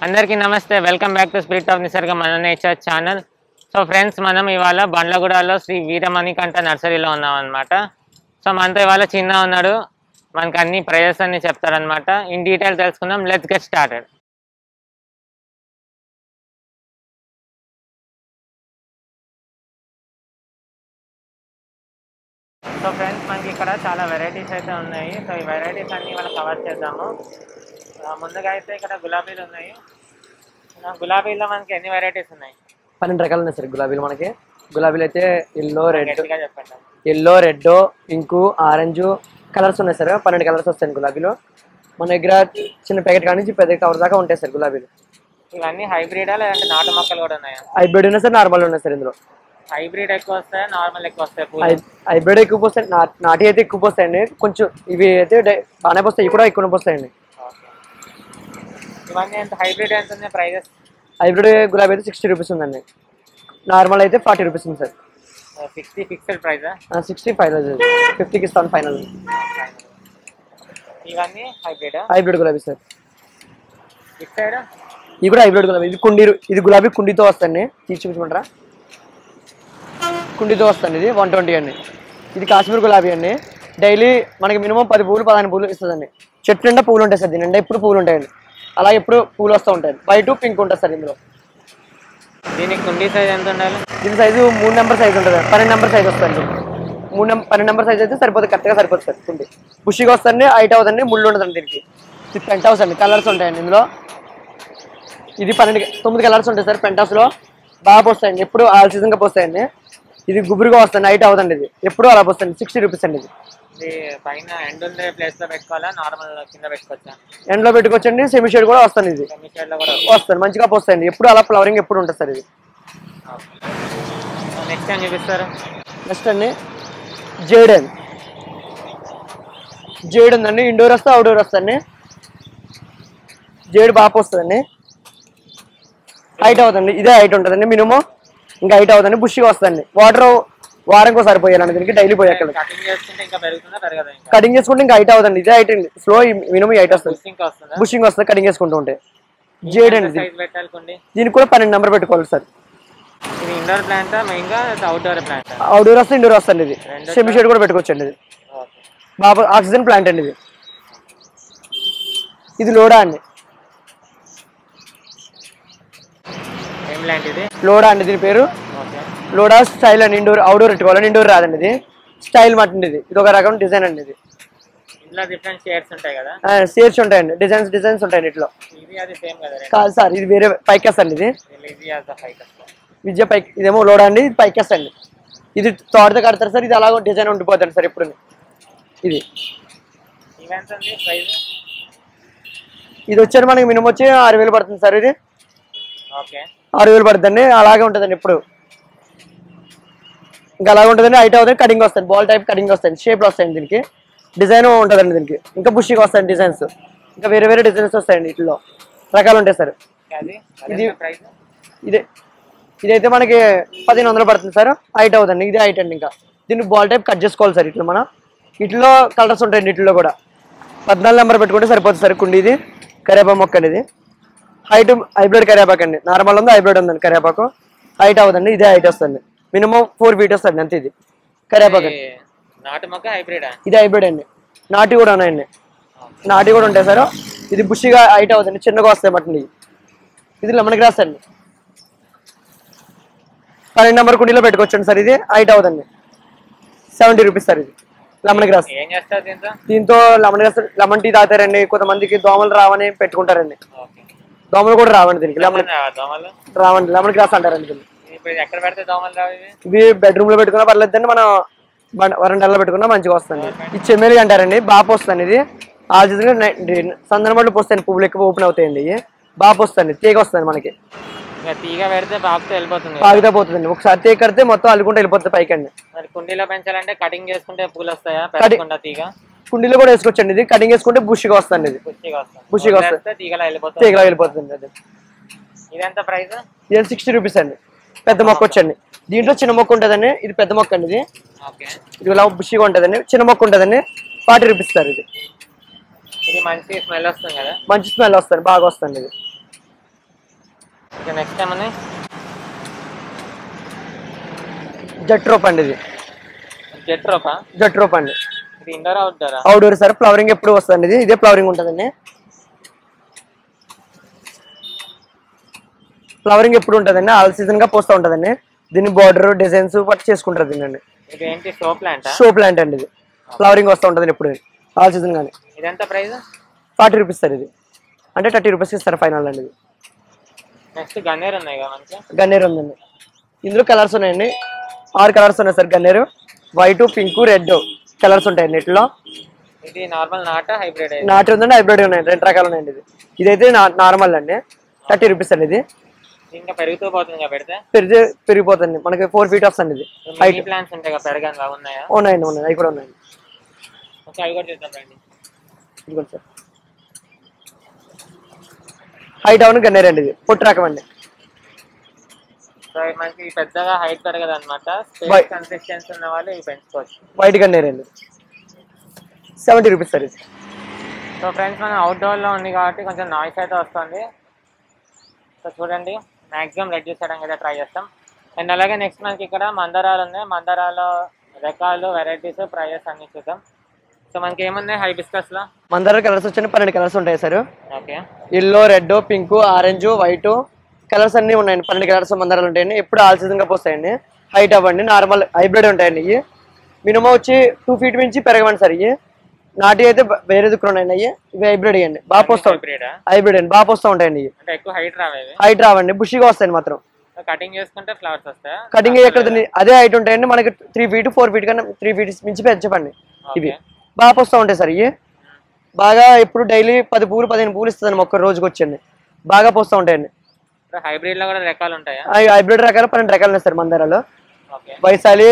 అందరికీ నమస్తే welcome back to spirit of Nisarga మన నేచర్ ఛానల్ సో ఫ్రెండ్స్ మనం ఇవాళ బండ్లగూడలో శ్రీ వీరమణికంఠ నర్సరీలో ఉన్నాం అనమాట సో మనతో ఇవాళ చిన్న ఉన్నాడు మనకి అన్ని ప్రైజెస్ అన్ని చెప్తారనమాట ఇన్ డీటెయిల్ తెలుసుకుందాం let's get started so friends మనకి ఇక్కడ చాలా వెరైటీస్ అయితే ఉన్నాయి సో ఈ వెరైటీస్ అన్ని మనం కవర్ చేద్దాము ఆ, ముందుగా అయితే ఇక్కడ గులాబీలు ఉన్నాయి ఆ, గులాబీలో మనకి ఎన్ని వెరైటీస్ ఉన్నాయి పన్నెండు రకాలు ఉన్నాయి సార్ గులాబీలు మనకి గులాబీలు అయితే ఎల్లో రెడ్ గట్టిగా చెప్పండి yellow red pink orange colours ఉన్నాయి సార్ పన్నెండు కలర్స్ వస్తాయి గులాబీలు మన దగ్గర చిన్న ప్యాకెట్ కాడి నుంచి పెద్ద కవర్ దాకా ఉంటాయి సార్ గులాబీలు ఇవన్నీ హైబ్రిడా లేదంటే నాటు మొక్కలు కూడా ఉన్నాయా హైబ్రిడ్ ఉన్నాయి సార్ నార్మల్ ఉన్నాయి సార్ ఇందులో హైబ్రిడ్ ఎక్కువ వస్తాయా నార్మల్ ఎక్కువ వస్తాయి పూలు హై- హైబ్రిడ్ ఎక్కువ పోస్తాయి నా- నాటి అయితే ఎక్కువ పోస్తాయండి కొంచెం ఇవి అయితే డై- బాగానే పోస్తాయి ఇవి కూడా ఎక్కువ పోస్తాయండి Okay. ఇవన్నీ ఎంత హైబ్రిడ్ ఎంత ఉంది ప్రైజెస్ హైబ్రిడ్ గులాబీ అయితే సిక్స్టీ రూపీస్ ఉందండి నార్మల్ అయితే ఫార్టీ రూపీస్ ఉంది సార్ సిక్స్టీ ఫిక్స్డ్ ప్రైజా సిక్స్టీ ఫైవ్ ఫిఫ్టీకి ఇస్తాను ఫైనల్ ఇవన్నీ హైబ్రిడా హైబ్రిడ్ గులాబీ సార్ ఇట్ సైడ్ ఇది కూడా హైబ్రిడ్ గులాబీ ఇది కుండీ ఇది గులాబీ కుండీతో వస్తాయండి తీసి చూపించమంటారా కుండీతో వస్తుంది ఇది వన్ ట్వంటీ అండి ఇది కాశ్మీర్ గులాబీ అండి డైలీ మనకి మినిమం పది పూలు పదిహేను పూలు ఇస్తుందండి చెట్టు నిండా పూలు ఉంటాయి సార్ దీని నిండా ఎప్పుడు పూలు ఉంటాయండి అలా ఎప్పుడు పూలు వస్తూ ఉంటాయి వైట్ పింక్ ఉంటుంది సార్ ఇందులో దీనికి కుండీ సైజ్ ఎంత ఉండాలి దీని సైజు మూడు నెంబర్ సైజ్ ఉంటుంది పన్నెండు నెంబర్ సైజ్ వస్తుంది మూడు నెంబర్ పన్నెండు నెంబర్ సైజ్ అయితే సరిపోతుంది కరెక్ట్గా సరిపోతుంది సార్ కుండి బుషిగా వస్తుంది హైట్ అవుతుంది ముళ్ళు ఉండదండి దీనికి ఇది పెంట్ హౌస్ అండి కలర్స్ ఉంటాయండి ఇందులో ఇది పన్నెండు తొమ్మిది కలర్స్ ఉంటాయి సార్ పెంట్ హౌస్లో బాగా పోస్తాయండి ఎప్పుడు ఆల్ సీజన్గా పోస్తాయండి ఇది గుబురుగా వస్తుంది హైట్ అవుతుంది ఇది ఎప్పుడు అలా పోస్తుంది సిక్స్టీ రూపీస్ అండి ఇది ఇది పైన ఎండ్ ఉండే ప్లేస్ లో పెట్టుకోవాలా నార్మల్ కింద పెట్టుకోవచ్చా ఎండ్లో పెట్టుకోవచ్చండి సెమీ షేడ్ కూడా వస్తుంది ఇది సెమీ షేడ్ లో కూడా వస్తుంది మంచిగా పోస్తాయండి ఎప్పుడు అలా ఫ్లవరింగ్ ఎప్పుడు ఉంటుంది సార్ ఇది నెక్స్ట్ టైం చూపిస్తారు నెక్స్ట్ అండి జేడెన్ జేడ్ ఉందండి ఇండోర్ వస్తే అవుట్డోర్ వస్తుంది జేడ్ బాగా వస్తుందండి హైట్ అవుతుంది ఇదే హైట్ ఉంటుందండి మినిమం ఇంకా హైట్ అవుతుంది బుషిగా వస్తుంది వాటర్ వారంకి ఒకసారి పోయాలండి దీనికి డైలీ పోయాక కటింగ్ చేసుకుంటే ఇంకా పెరుగుతుందా పెరగదా ఇంకా కటింగ్ చేసుకుంటే ఇంకా హైట్ అవుతుంది ఇదే హైట్ స్లో మినిమం హైట్ వస్తుంది ఇంకా వస్తుందా బుషింగ్ వస్తుంది కటింగ్ చేసుకుంటూ ఉంటే జేడ్ అండి ఇది. సైజ్ పెట్టాలి కుండి దీనికి కూడా పన్నెండు నెంబర్ పెట్టుకోవాలి సార్ ఇది ఇండోర్ ప్లాంటా మెయిన్ గా అవుట్డోర్ ప్లాంట్ అవుట్డోర్ వస్తే ఇండోర్ వస్తుంది ఇది సెమీ షేడ్ కూడా పెట్టుకోవచ్చండి ఇది బాగా ఆక్సిజన్ ప్లాంట్ అండి ఇది ఇది లోడా అండి ఏం ప్లాంట్ ఇది లోడా అండి దీని పేరు ఓకే లోడా స్టైల్ అండి ఇండోర్ అవుట్డోర్ పెట్టుకోవాలండి ఇండోర్ రాదండి ఇది స్టైల్ మటన్ ఇది ఇది ఒక రకం డిజైన్ అండి ఇది ఇందులో డిఫరెంట్ షేడ్స్ ఉంటాయి కదా షేర్స్ ఉంటాయండి డిజైన్స్ డిజైన్స్ ఉంటాయండి ఇట్లా ఇది అది సేమ్ కదా రెండు కాదు సార్ ఇది వేరే పైకెస్ అండి ఇది ఈజీ యాజ్ ద ఫైవ్ విద్య పైకి ఇదేమో లోడా అండి ఇది పైకెస్ అండి ఇది తోటతో కడతారు సార్ ఇది అలాగ డిజైన్ ఉండిపోతుంది సార్ ఎప్పుడు ఇది ఇవెంత ఉంది ప్రైస్ ఇది వచ్చారు మనకి మినిమం వచ్చి ఆరు వేలు పడుతుంది సార్ ఇది ఓకే ఆరు వేలు పడుతుందండి అలాగే ఉంటుందండి ఎప్పుడు ఇంకా అలాగే ఉంటుందండి హైట్ అవుతుంది కటింగ్ వస్తుంది బాల్ టైప్ కటింగ్ వస్తుంది షేప్లో వస్తాయండి దీనికి డిజైన్ ఉంటుందండి దీనికి ఇంకా బుషిగా వస్తాయండి డిజైన్స్ ఇంకా వేరే వేరే డిజైన్స్ వస్తాయండి వీటిలో రకాలు ఉంటాయి సార్ అది ఇది- ప్రైస్ ఇదే ఇదైతే మనకి పదిహేను వందలు పడుతుంది సార్ హైట్ అవుతుంది ఇదే హైట్ అండి ఇంకా దీన్ని బాల్ టైప్ కట్ చేసుకోవాలి సార్ ఇట్లా మనం వీటిలో కలర్స్ ఉంటాయండి వీటిలో కూడా పద్నాలుగు నెంబర్ పెట్టుకుంటే సరిపోతుంది సార్ కుండి ఇది కరేపా మొక్క అండి ఇది హైట్ హైబ్రిడ్ కరేపాకు అండి నార్మల్ ఉంది హైబ్రిడ్ ఉందండి కరేపాకు హైట్ అవుతుంది ఇదే హైట్ వస్తుంది మినిమం ఫోర్ ఫీట్ వస్తుంది అంతే ఇది కరేపాకు అండి. నాటు మొక్క హైబ్రిడా ఇది హైబ్రిడ్ అండి నాటి కూడా ఉన్నాయండి నాటి కూడా ఉంటాయి సార్ ఇది బుషిగా హైట్ అవుతుంది చిన్నగా వస్తాయి మటన్ ఇవి. ఇది లెమన్ గ్రాస్ అండి పన్నెండు నెంబర్ కుండీలో పెట్టుకోవచ్చండి సార్ ఇది హైట్ అవుతుంది సెవెంటీ రూపీస్ సార్ ఇది లెమన్ గ్రాస్ ఏం చేస్తారు దీంతో దీంతో లెమన్ గ్రాస్ లెమన్ టీ తాగుతారండి కొంతమందికి దోమలు రావని పెట్టుకుంటారండి ఓకే దోమలు కూడా రావండి దీనికి లెమన్ దోమలు రావండి లెమన్ గ్రాస్ అంటారండి దీన్ని ఇప్పుడు ఇది ఎక్కడ పెడితే దోమలు రావు ఇవి ఇవి బెడ్రూమ్ లో పెట్టుకున్నా పర్లేదండి మనం బండ- వరండాలో పెట్టుకున్నా మంచిగా వస్తుంది ఇది చెమ్మేలి అంటారండి బాగా వస్తుంది ఇది ఆ సందర్భంలో పోస్తాయండి పువ్వులు ఎక్కువ ఓపెన్ అవుతాయండి ఇవి బాగా వస్తుంది తీగ వస్తుంది మనకి ఇంకా తీగ పెడితే బాగుతో వెళ్ళిపోతుంది కదా. పాగితే పోతుందండి ఒకసారి తీగ కడితే మొత్తం అల్లుకుంటే వెళ్ళిపోతుంది పైకండి మరి కుండీలో పెంచాలంటే కటింగ్ చేసుకుంటే పూలు వస్తాయా పెరగకుండా తీగ కుండీలో కూడా వేసుకోవచ్చండి ఇది కటింగ్ వేసుకుంటే బుష్గా వస్తుంది ఇది పుష్టిగా వస్తుంది పుష్టిగా వస్తుంది. వదిలేస్తే తీగలా వెళ్ళిపోతుంది తీగలా వెళ్ళిపోతుంది అది ఇదెంత ప్రైస్ ఇది సిక్స్టీ రూపీస్ అండి పెద్ద మొక్క వచ్చండి దీంట్లో చిన్న మొక్క ఉంటుందండి ఇది పెద్ద మొక్క అండి ఇది ఓకే ఇది ఇలా బుషిగా ఉంటుందండి చిన్న మొక్క ఉంటుందండి ఫార్టీ రూపీస్ సార్ ఇది ఇది మంచి స్మెల్ వస్తుంది కదా మంచి స్మెల్ వస్తుంది బాగా వస్తుంది ఇది ఇక నెక్స్ట్ ఏమన్నాయి జట్ రోప్ అండి ఇది జెట్ రోపా జట్ రోప్ అండి ఇది ఇండోర్ అవుట్డోరా అవుట్డోర్ సార్ ఫ్లవరింగ్ ఎప్పుడు వస్తుంది ఇది ఇదే ఫ్లవరింగ్ ఉంటుందండి ఫ్లవరింగ్ ఎప్పుడు ఉంటుందండి ఆల్ సీజన్ గా పోస్తూ ఉంటుందండి దీని బార్డర్ డిజైన్స్ పట్టి చేసుకుంటారు దీన్ని ఇది ఏంటి షో ప్లాంట్ షో ప్లాంట్ అండి ఇది ఫ్లవరింగ్ వస్తూ ఉంటుంది ఎప్పుడు ఆల్ సీజన్ గానీ ఇదెంత ప్రైస్ ఫార్టీ రూపీస్ సార్ ఇది అంటే థర్టీ రూపీస్ ఇస్తారు ఫైనల్ అండి ఇది నెక్స్ట్ గన్నేర్ ఉన్నాయి కదా మంచి గన్నేరు ఉందండి ఇందులో కలర్స్ ఉన్నాయండి ఆరు కలర్స్ ఉన్నాయి సార్ గన్నేరు వైట్ పింక్ రెడ్ కలర్స్ ఉంటాయండి వీటిలో ఇది నార్మల్ నాట హైబ్రిడ్ నాటి ఉందండి హైబ్రిడ్ ఉన్నాయి రెండు రకాలు ఉన్నాయండి ఇది ఇదైతే నార్మల్ అండి థర్టీ రూపీస్ అండి ఇది ఇంకా పెరుగుతూ పోతుంది కదా పెడితే పెరిగి పెరిగిపోతుంది మనకి ఫోర్ ఫీట్ వస్తుంది ఇది మినీ ప్లాంట్స్ ఉంటాయి కదా పెరగని అవి ఉన్నాయా ఉన్నాయండి ఉన్నాయి అవి కూడా ఉన్నాయండి ఓకే అవి కూడా చూద్దాం రండి ఇదిగోండి సార్ హైట్ అవును గన్నేరు అండి ఇది పొట్టు రకం అండి సో ఇవి మనకి పెద్దగా హైట్ పెరగదు అనమాట Why? స్పేస్ కన్సిస్టెన్సీ ఉన్న వాళ్ళు ఇవి పెంచుకోవచ్చు వైట్ గన్నేరు అండి సెవెంటీ రూపీస్ సార్ ఇది సో ఫ్రెండ్స్ మనం అవుట్డోర్లో ఉంది కాబట్టి కొంచెం నాయిస్ అయితే వస్తుంది సో చూడండి మ్యాక్సిమం రెడ్యూస్ చేయడానికి అయితే ట్రై చేస్తాం అండ్ అలాగే నెక్స్ట్ మనకి ఇక్కడ మందారాలు ఉన్నాయి మందారాల రకాలు వెరైటీస్ ప్రైజెస్ అన్ని చూద్దాం సో మనకి ఏమున్నాయి హైబిస్కస్లో మందార కలర్స్ వచ్చి పన్నెండు కలర్స్ ఉంటాయి sir okay yellow red pink orange white colours అన్ని ఉన్నాయండి పన్నెండు కలర్స్ మందారాలు ఉంటాయండి ఎప్పుడు ఆల్ సీజన్ గా పోస్తాయండి హైట్ అవ్వండి నార్మల్ హైబ్రిడ్ ఉంటాయండి ఇవి మినిమం వచ్చి టూ ఫీట్ మించి పెరగవండి సార్ ఇవి నాటి అయితే బ- వేరే దిక్కులు ఉన్నాయండి అవి ఇవి హైబ్రిడ్ అండి బాగా పోస్తా ఉంటాయి హైబ్రిడా హైబ్రిడ్ అండి బాగా పోస్తా ఉంటాయండి ఇవి అంటే ఎక్కువ హైట్ రావేవి హైట్ రావండి బుషిగా వస్తాయండి మాత్రం కటింగ్ చేసుకుంటే ఫ్లవర్స్ వస్తాయా కటింగ్ ఎక్కడ ఉంది? అదే హైట్ ఉంటాయండి మనకి త్రీ ఫీట్ ఫోర్ ఫీట్ కన్నా త్రీ ఫీట్ మించి పెంచపండి ఇవి ఓకే బాగా పోస్తా ఉంటాయి సార్ ఇవి బాగా ఎప్పుడు డైలీ పది పూలు పదిహేను పూలు ఇస్తుంది ఒక్క రోజుకి వచ్చండి బాగా పోస్తూ ఉంటాయండి ఇప్పుడు hybrid లో కూడా రకాలు ఉంటాయా అవి హైబ్రిడ్ రకాలు పన్నెండు రకాలు ఉన్నాయి సార్ మందారాలు okay Vaishali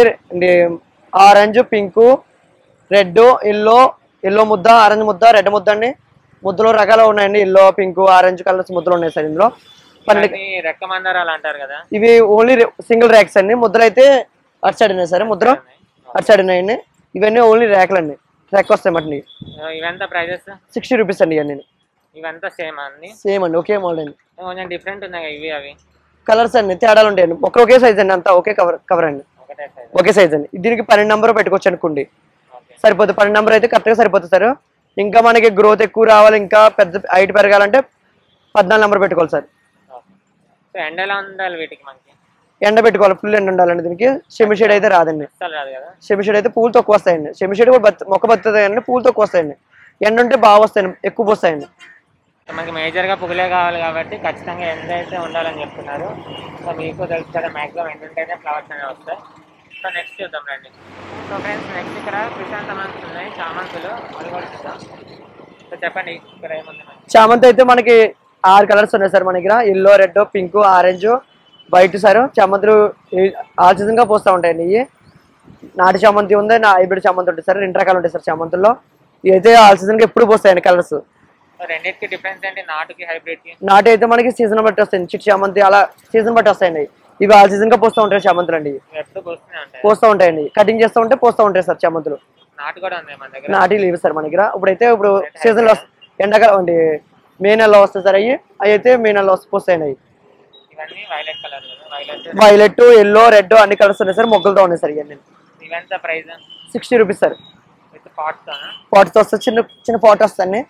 orange pink red yellow yellow ముద్ద ఆరెంజ్ ముద్ద రెడ్ ముద్ద అండి ముద్దలో రకాలు ఉన్నాయండి ఎల్లో పింక్ ఆరెంజ్ కలర్స్ ముద్దలు ఉన్నాయి సార్ ఇందులో పన్నెండు ఇవన్నీ రెక్క మందారాలు అంటారు కదా ఇవి ఓన్లీ సింగిల్ ర్యాక్స్ అండి ముద్దలు అయితే అటు సైడ్ ఉన్నాయి సార్ ముద్ర అటు సైడ్ ఉన్నాయండి ఇవన్నీ ఓన్లీ ర్యాక్లు అండి ర్యాక్ వస్తాయి మటన్ సో ఇవంతా ప్రైజెస్ సిక్స్టీ రూపీస్ అండి ఇవన్నీ ఇవంతా సేమ్ అన్ని సేమ్ అండి ఒకే మోడల్ అండి కొంచెం డిఫరెంట్ ఉన్నాయి కదా ఇవి అవి కలర్స్ అండి తేడాలు ఉంటాయండి ఒక ఒకే సైజ్ అండి అంతా ఒకే కవర్ కవర్ అండి ఒకటే సైజ్ ఒకే సైజ్ అండి దీనికి పన్నెండు నెంబర్ పెట్టుకోవచ్చు అనుకోండి ఓకే సరిపోతుంది పన్నెండు నెంబర్ అయితే కరెక్ట్గా సరిపోతుంది సార్ ఇంకా మనకి గ్రోత్ ఎక్కువ రావాలి ఇంకా పెద్ద హైట్ పెరగాలంటే పద్నాలుగు నెంబర్ పెట్టుకోవాలి సార్ ఓకే సో ఎండ ఎలా ఉండాలి వీటికి మనకి ఎండ పెట్టుకోవాలి ఫుల్ ఎండ ఉండాలండి దీనికి షెమి షేడ్ అయితే రాదండి అస్సలు రాదు కదా షెమి షేడ్ అయితే పూలు తక్కువ వస్తాయండి షెమి షేడ్ కూడా బత్- మొక్క బతుంది అండి పూలు తక్కువ వస్తాయండి ఎండ ఉంటే బాగా వస్తాయండి ఎక్కువ వస్తాయండి సో మనకి మేజర్ గా పువ్వులే కావాలి కాబట్టి ఖచ్చితంగా ఎండ అయితే ఉండాలని చెప్తున్నారు సో మీకు తెలుసు కదా మాక్సిమం ఎండ ఉంటేనే ఫ్లవర్స్ అనేవి వస్తాయి సో నెక్స్ట్ చూద్దాం రండి సో ఫ్రెండ్స్ నెక్స్ట్ ఇక్కడ క్రిసాంతమాన్స్ ఉన్నాయి చామంతులు అవి కూడా చూద్దాం సో చెప్పండి ఇక్కడ ఏముంది మనకి చామంతి అయితే మనకి ఆరు కలర్స్ ఉన్నాయి సార్ మన దగ్గర yellow red pink orange white sir చామంతులు ఆల్ సీజన్ గా పోస్తూ ఉంటాయండి ఇవి నాటి చామంతి ఉంది నా హైబ్రిడ్ చామంతి ఉంటుంది సార్ రెండు రకాలు ఉంటాయి సార్ చామంతుల్లో ఇవి అయితే ఆల్ సీజన్ గా ఎప్పుడు పోస్తాయండి కలర్స్ సో రెండింటికి డిఫరెన్స్ ఏంటి నాటుకి హైబ్రిడ్ కి నాటి అయితే మనకి సీజన్ బట్టి వస్తాయండి చిట్టి చామంతి అలా సీజన్ బట్టి వస్తాయండి ఇవి ఆల్ సీజన్ గా పోస్తూ ఉంటాయి చామంతులు అండి ఇవి. ఇవి ఎప్పుడు పోస్తూనే ఉంటాయి పోస్తూ ఉంటాయండి కటింగ్ చేస్తూ ఉంటే పోస్తూ ఉంటాయి సార్ చామంతులు నాటు కూడా ఉంది మన దగ్గర నాటి లేవు సార్ మన దగ్గర ఇప్పుడైతే ఇప్పుడు సీజన్ లో ఎండాకాలం అండి మే నెలలో వస్తాయి సార్ అవి అవి అయితే మే నెలలో వస్తు- పోస్తాయండి అవి ఇవన్నీ violet colour violet violet yellow red అన్ని కలర్స్ ఉన్నాయి సార్ మొగ్గలతో ఉన్నాయి సార్ ఇవన్నీ ఇవంతా price sixty rupees sir with pots pots వస్తాయి చిన్న చిన్న పాట్ వస్తాయి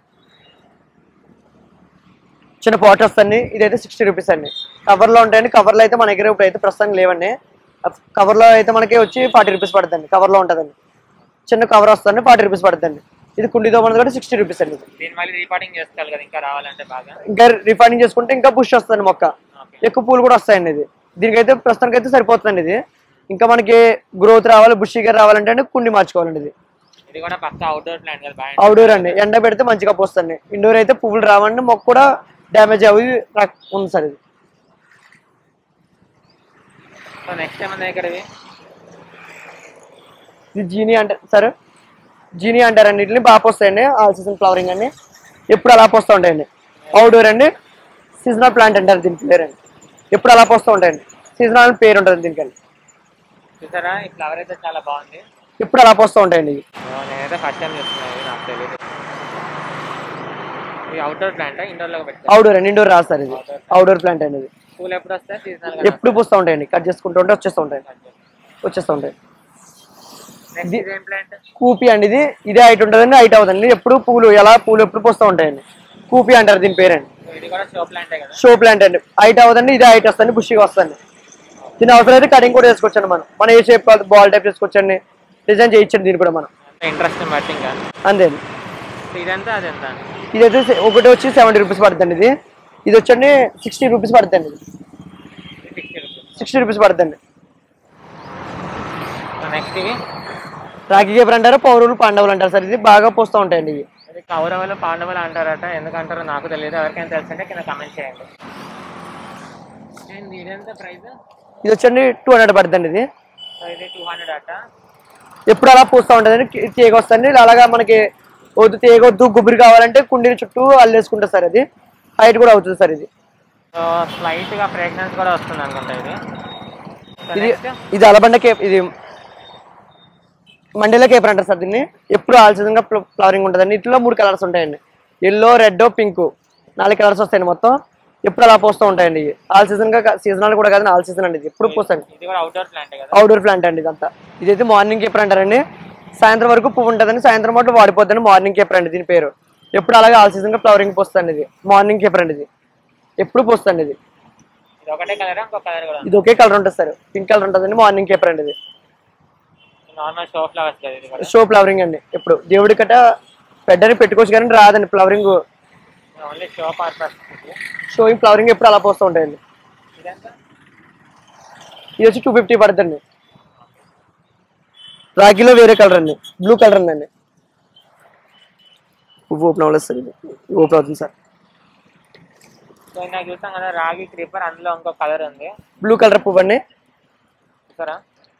చిన్న పాట్ వస్తాయి ఇదైతే సిక్స్టీ రూపీస్ అండి కవర్లో ఉంటాయండి కవర్లో అయితే మన దగ్గర ఇప్పుడు అయితే ప్రస్తుతానికి లేవండి కవర్లో అయితే మనకి వచ్చి ఫార్టీ రూపీస్ పడుతుంది కవర్లో ఉంటుందండి చిన్న కవర్ వస్తుంది ఫార్టీ రూపీస్ పడుతుంది ఇది కుండీతో మనది కూడా సిక్స్టీ రూపీస్ అండి ఇది. దీని మళ్ళీ రీపార్టింగ్ చేసుకోవాలి కదా ఇంకా రావాలంటే బాగా ఇంకా రిఫైనింగ్ చేసుకుంటే ఇంకా బుష్ వస్తుంది మొక్క ఓకే ఎక్కువ పూలు కూడా వస్తాయండి ఇది దీనికైతే ప్రస్తుతానికి అయితే సరిపోతుందండి ఇది ఇంకా మనకి గ్రోత్ రావాలి బుషిగా రావాలంటే అండి కుండి మార్చుకోవాలండి ఇది ఇది కూడా పక్క అవుట్డోర్ ప్లాంట్ కదా బాగా అవుట్డోర్ అండి ఎండ పెడితే మంచిగా పోస్తుంది ఇండోర్ అయితే పువ్వులు రావండి మొక్క కూడా డ్యామేజ్ అవి రా- ఉంది సార్ ఇది సో నెక్స్ట్ ఏమన్నా ఇక్కడ ఇవి ఇది జీనీ అంటారు సార్ జీనీ అంటారండి వీటిని బాగా పోస్తాయండి ఆల్ సీజన్ ఫ్లవరింగ్ అండి ఎప్పుడు అలా పోస్తూ ఉంటాయండి అవుట్డోర్ అండి సీజనల్ ప్లాంట్ అంటారు దీని పేరు అండి ఎప్పుడు అలా పోస్తూ ఉంటాయండి సీజనల్ పేరు ఉంటుంది దీనికి చూసారా ఈ ఫ్లవర్ అయితే చాలా బాగుంది ఎప్పుడు అలా పోస్తూ ఉంటాయండి ఇవి ఓ, నేనైతే ఫస్ట్ టైం చూస్తున్నాను ఇది నాకు తెలియదు ఇది అవుట్డోర్ ప్లాంట్ ఇండోర్ లో పెట్టుకో అవుట్డోర్ అండి ఇండోర్ రాదు సార్ ఇది అవుట్డోర్ ప్లాంట్ అండి ఇది పూలు ఎప్పుడు వస్తాయి సీజనల్ గా ఎప్పుడు పూస్తూ ఉంటాయండి కట్ చేసుకుంటూ ఉంటే వచ్చేస్తూ ఉంటాయి వచ్చేస్తూ ఉంటాయి నెక్స్ట్ ఇదేం ప్లాంట్ కూపి అండి ఇది ఇదే హైట్ ఉంటుందండి హైట్ అవుతుంది ఎప్పుడు పూలు ఎలా పూలు ఎప్పుడు పూస్తూ ఉంటాయండి కూపి అంటారు దీని పేరండి ఇది కూడా షో ప్లాంటే కదా షో ప్లాంట్ అండి హైట్ అవుతుంది ఇదే హైట్ వస్తుంది బుషిగా వస్తుంది దీని అవసరం అయితే కటింగ్ కూడా చేసుకోవచ్చండి మనం మనం ఏ షేప్ బాల్ టైప్ చేసుకోవచ్చండి డిజైన్ చేయించండి దీన్ని కూడా మనం ఇంట్రెస్ట్ బట్టి ఇంకా అంతే అండి సో ఇదంతా అదంతా ఇదైతే సె- ఒకటి వచ్చి సెవెంటీ రూపీస్ పడుతుంది ఇది ఇది వచ్చండి సిక్స్టీ రూపీస్ పడుతుంది సిక్స్టీ రూపీస్ సిక్స్టీ రూపీస్ పడుతుంది సో నెక్స్ట్ ఇవి రాఖీ కేపర్ అంటారు పౌరులు పాండవులు అంటారు సార్ ఇది బాగా పోస్తూ ఉంటాయండి ఇవి ఇది కౌరవులు పాండవులు అంటారట ఎందుకంటారో నాకు తెలియదు ఎవరికైనా తెలుసుంటే కింద కమెంట్ చేయండి అండ్ ఇదంతా ప్రైస్ ఇది వచ్చండి టూ హండ్రెడ్ పడుతుంది ఇది సో ఇది టూ హండ్రెడ్ అట ఎప్పుడు అలా పూస్తూ ఉంటుందండి కి- తీగ వస్తుంది అలాగా మనకి వద్దు తీగ వద్దు గుబురు కావాలంటే కుండీని చుట్టూ అల్లేసుకుంటుంది సార్ ఇది హైట్ కూడా అవుతుంది సార్ ఇది సో స్లైట్ గా ఫ్రేగ్రెన్స్ కూడా వస్తుంది అనుకుంటా ఇది సో ఇది నెక్స్ట్ ఇది అలబండ కేప్ ఇది మండేలా కేపర్ అంటారు సార్ దీన్ని ఎప్పుడు ఆల్సిజంగా ఫ్లవరింగ్ ఉంటుందండి ఇట్లా మూడు కలర్స్ ఉంటాయండి ఎల్లో రెడ్ పింక్ నాలుగు కలర్స్ వస్తాయండి మొత్తం ఎప్పుడు అలా పోస్తూ ఉంటాయండి ఇవి ఆల్ సీజన్ గా సీజనల్ కూడా కాదు ఆల్ సీజన్ అండి ఇది ఎప్పుడు పోస్తాయండి ఇది కూడా అవుట్డోర్ ప్లాంటే కదా అవుట్డోర్ ప్లాంట్ అండి ఇదంతా ఇదైతే మార్నింగ్ కేపర్ అంటారండి సాయంత్రం వరకు పువ్వు ఉంటుందండి సాయంత్రం పాటు వాడిపోద్దని మార్నింగ్ కేపర్ అండి దీని పేరు ఎప్పుడు అలాగే ఆల్ సీజన్ గా ఫ్లవరింగ్ పోస్తుంది ఇది మార్నింగ్ కేపర్ అండి ఇది ఎప్పుడు పోస్తుంది ఇది ఇది ఒకటే కలర్ ఇంకో కలర్ కూడా ఇది ఒకే కలర్ ఉంటుంది సార్ పింక్ కలర్ ఉంటుందండి మార్నింగ్ కేపర్ అండి ఇది నార్మల్ షో ఫ్లవర్స్ కదా ఇది కూడా షో ఫ్లవరింగ్ అండి ఎప్పుడు దేవుడి కట్ట పెద్దని పెట్టుకోవచ్చు కానీ రాదండి flowering only show purpose showing flowering ఎప్పుడు అలా పోస్తూ ఉంటాయండి ఇదంతా ఇది వచ్చి టూ ఫిఫ్టీ పడుతుంది రాఖీలో వేరే కలర్ అండి బ్లూ కలర్ ఉందండి పువ్వు ఓపెన్ అవ్వలేదు సార్ ఇది ఓపెన్ అవుతుంది సార్ సో ఇందాక చూస్తాం కదా రాగి క్రీపర్ అందులో ఇంకో కలర్ ఉంది బ్లూ కలర్ పువ్వు అండి చూసారా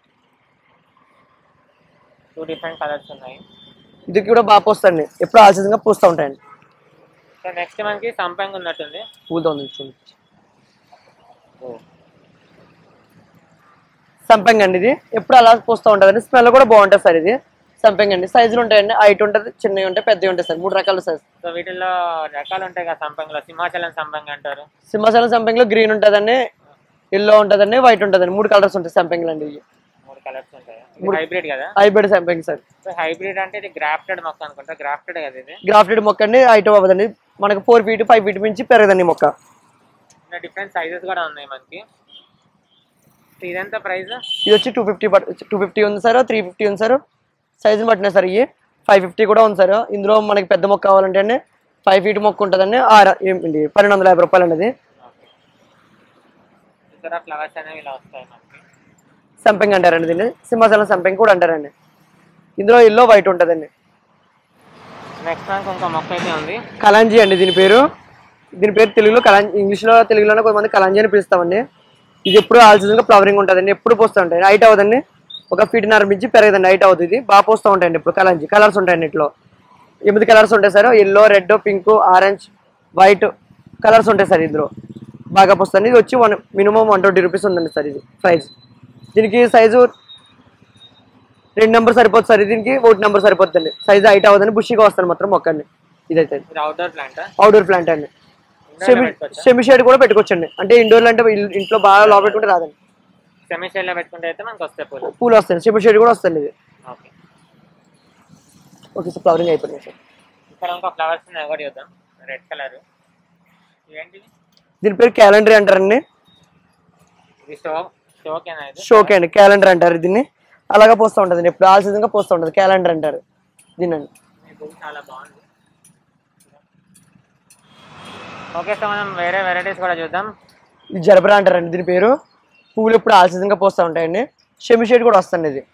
టూ డిఫరెంట్ కలర్స్ ఉన్నాయి ఇది కూడా బాగా పోస్తాయండి ఎప్పుడు ఆల్సిజంగా పూస్తూ ఉంటాయండి సో నెక్స్ట్ మనకి సంపంగి ఉన్నట్టుంది పూలతో ఉంది చూడండి సంపంగి అండి ఇది ఎప్పుడు అలా పూస్తూ ఉంటుందండి స్మెల్ కూడా బాగుంటుంది సార్ ఇది సంపంగి అండి సైజులు ఉంటాయండి హైట్ ఉంటుంది చిన్నవి ఉంటాయి పెద్దవి ఉంటాయి సార్ మూడు రకాల సైజ్ సో వీటిల్లో రకాలు ఉంటాయి కదా సంపంగిలో సింహాచలం సంపంగి అంటారు సింహాచలం సంపంగిలో గ్రీన్ ఉంటుందండి ఎల్లో ఉంటుందండి వైట్ ఉంటుందండి మూడు కలర్స్ ఉంటాయి సంపంగిలు అండి ఇవి మూడు కలర్స్ ఉంటాయి హైబ్రిడ్ కదా హైబ్రిడ్ సంపంగి సార్ సో హైబ్రిడ్ అంటే ఇది గ్రాఫ్టెడ్ మొక్క అనుకుంటా గ్రాఫ్టెడ్ కదా ఇది గ్రాఫ్టెడ్ మొక్క అండి హైట్ అవ్వదండి మనకు ఫోర్ ఫీట్ ఫైవ్ ఫీట్ మించి పెరగదండి ఈ మొక్క ఇంకా డిఫరెంట్ సైజెస్ కూడా ఉన్నాయి మనకి సో ఇదంతా ప్రైస్ ఇది వచ్చి టూ ఫిఫ్టీ టూ ఫిఫ్టీ ఉంది సార్ త్రీ ఫిఫ్టీ ఉంది సార్ సైజుని పట్టిన సార్ ఇవి ఫైవ్ ఫిఫ్టీ కూడా ఉంది సార్ ఇందులో మనకి పెద్ద మొక్క కావాలంటే అండి ఫైవ్ ఫీట్ మొక్క ఉంటుందండి ఆరు ఏంటి పన్నెండు వందల యాభై రూపాయలు అండి ఇతర ఫ్లవర్స్ అనేవి ఇలా వస్తాయి మనకి సంపెంగ్ అంటారండి దీన్ని సింహాచలం సంపెంగ్ కూడా అంటారండి ఇందులో ఎల్లో వైట్ ఉంటుందండి నెక్స్ట్ మనకి ఇంకో మొక్క అయితే ఉంది కలాంజీ అండి దీని పేరు దీని పేరు తెలుగులో కలాంజీ ఇంగ్లీష్లో తెలుగులోనే కొంతమంది కలాంజీ అని పిలుస్తామండి ఇది ఎప్పుడు ఆల్సిజన్గా ఫ్లవరింగ్ ఉంటుందండి ఎప్పుడు పోస్తూ ఉంటాయి హైట్ అవుదండి ఒక ఫీట్ నరమించి పెరగదండి హైట్ అవుతుంది ఇది బాగా పోస్తూ ఉంటాయండి ఇప్పుడు కలాంజీ కలర్స్ ఉంటాయండి ఇట్లో ఎనిమిది కలర్స్ ఉంటాయి sir yellow red pink orange white colours ఉంటాయి సార్ ఇందులో బాగా పోస్తుంది ఇది వచ్చి one minimum one twenty rupees ఉందండి సార్ ఇది ప్రైస్ దీనికి సైజు రెండు నెంబర్ సరిపోతుంది సార్ దీనికి ఒకటి నెంబర్ సరిపోతుంది సైజు హైట్ అవుతుంది బుషిగా వస్తుంది మాత్రం మొక్కండి ఇదైతే ఇది అవుట్డోర్ ప్లాంట్ అవుట్డోర్ ప్లాంట్ అండి సెమి సెమి షేడ్ కూడా పెట్టుకోవచ్చండి అంటే ఇండోర్ అంటే ఇల్- ఇంట్లో బాగా లోపల పెట్టుకుంటే రాదండి సెమీ షేడ్ లో పెట్టుకుంటే అయితే మనకి వస్తాయి పూలు పూలు వస్తాయి సెమి షేడ్ కూడా వస్తుంది ఇది ఓకే ఓకే సార్ ఫ్లవరింగ్ అయిపోయింది సార్ ఇక్కడ ఇంకో ఫ్లవర్స్ ఉన్నాయి కూడా చూద్దాం రెడ్ కలర్ ఇవేంటివి దీని పేరు క్యాలెండర్ అంటారండి ఇది షో షోకేనా ఇది షోకే అండి క్యాలెండర్ అంటారు దీన్ని అలాగా పోస్తూ ఉంటుంది ఎప్పుడు ఆల్ సీజన్గా పోస్తూ ఉంటుంది క్యాలెండర్ అంటారు దీన్ని ఈ పువ్వు చాలా బాగుంది ఓకే సో మనం వేరే వెరైటీస్ కూడా చూద్దాం ఇది జరబరా అంటారండి దీని పేరు పువ్వులు ఎప్పుడు ఆల్ సీజన్గా పోస్తూ ఉంటాయండి షెమి షేడ్ కూడా వస్తుంది ఇది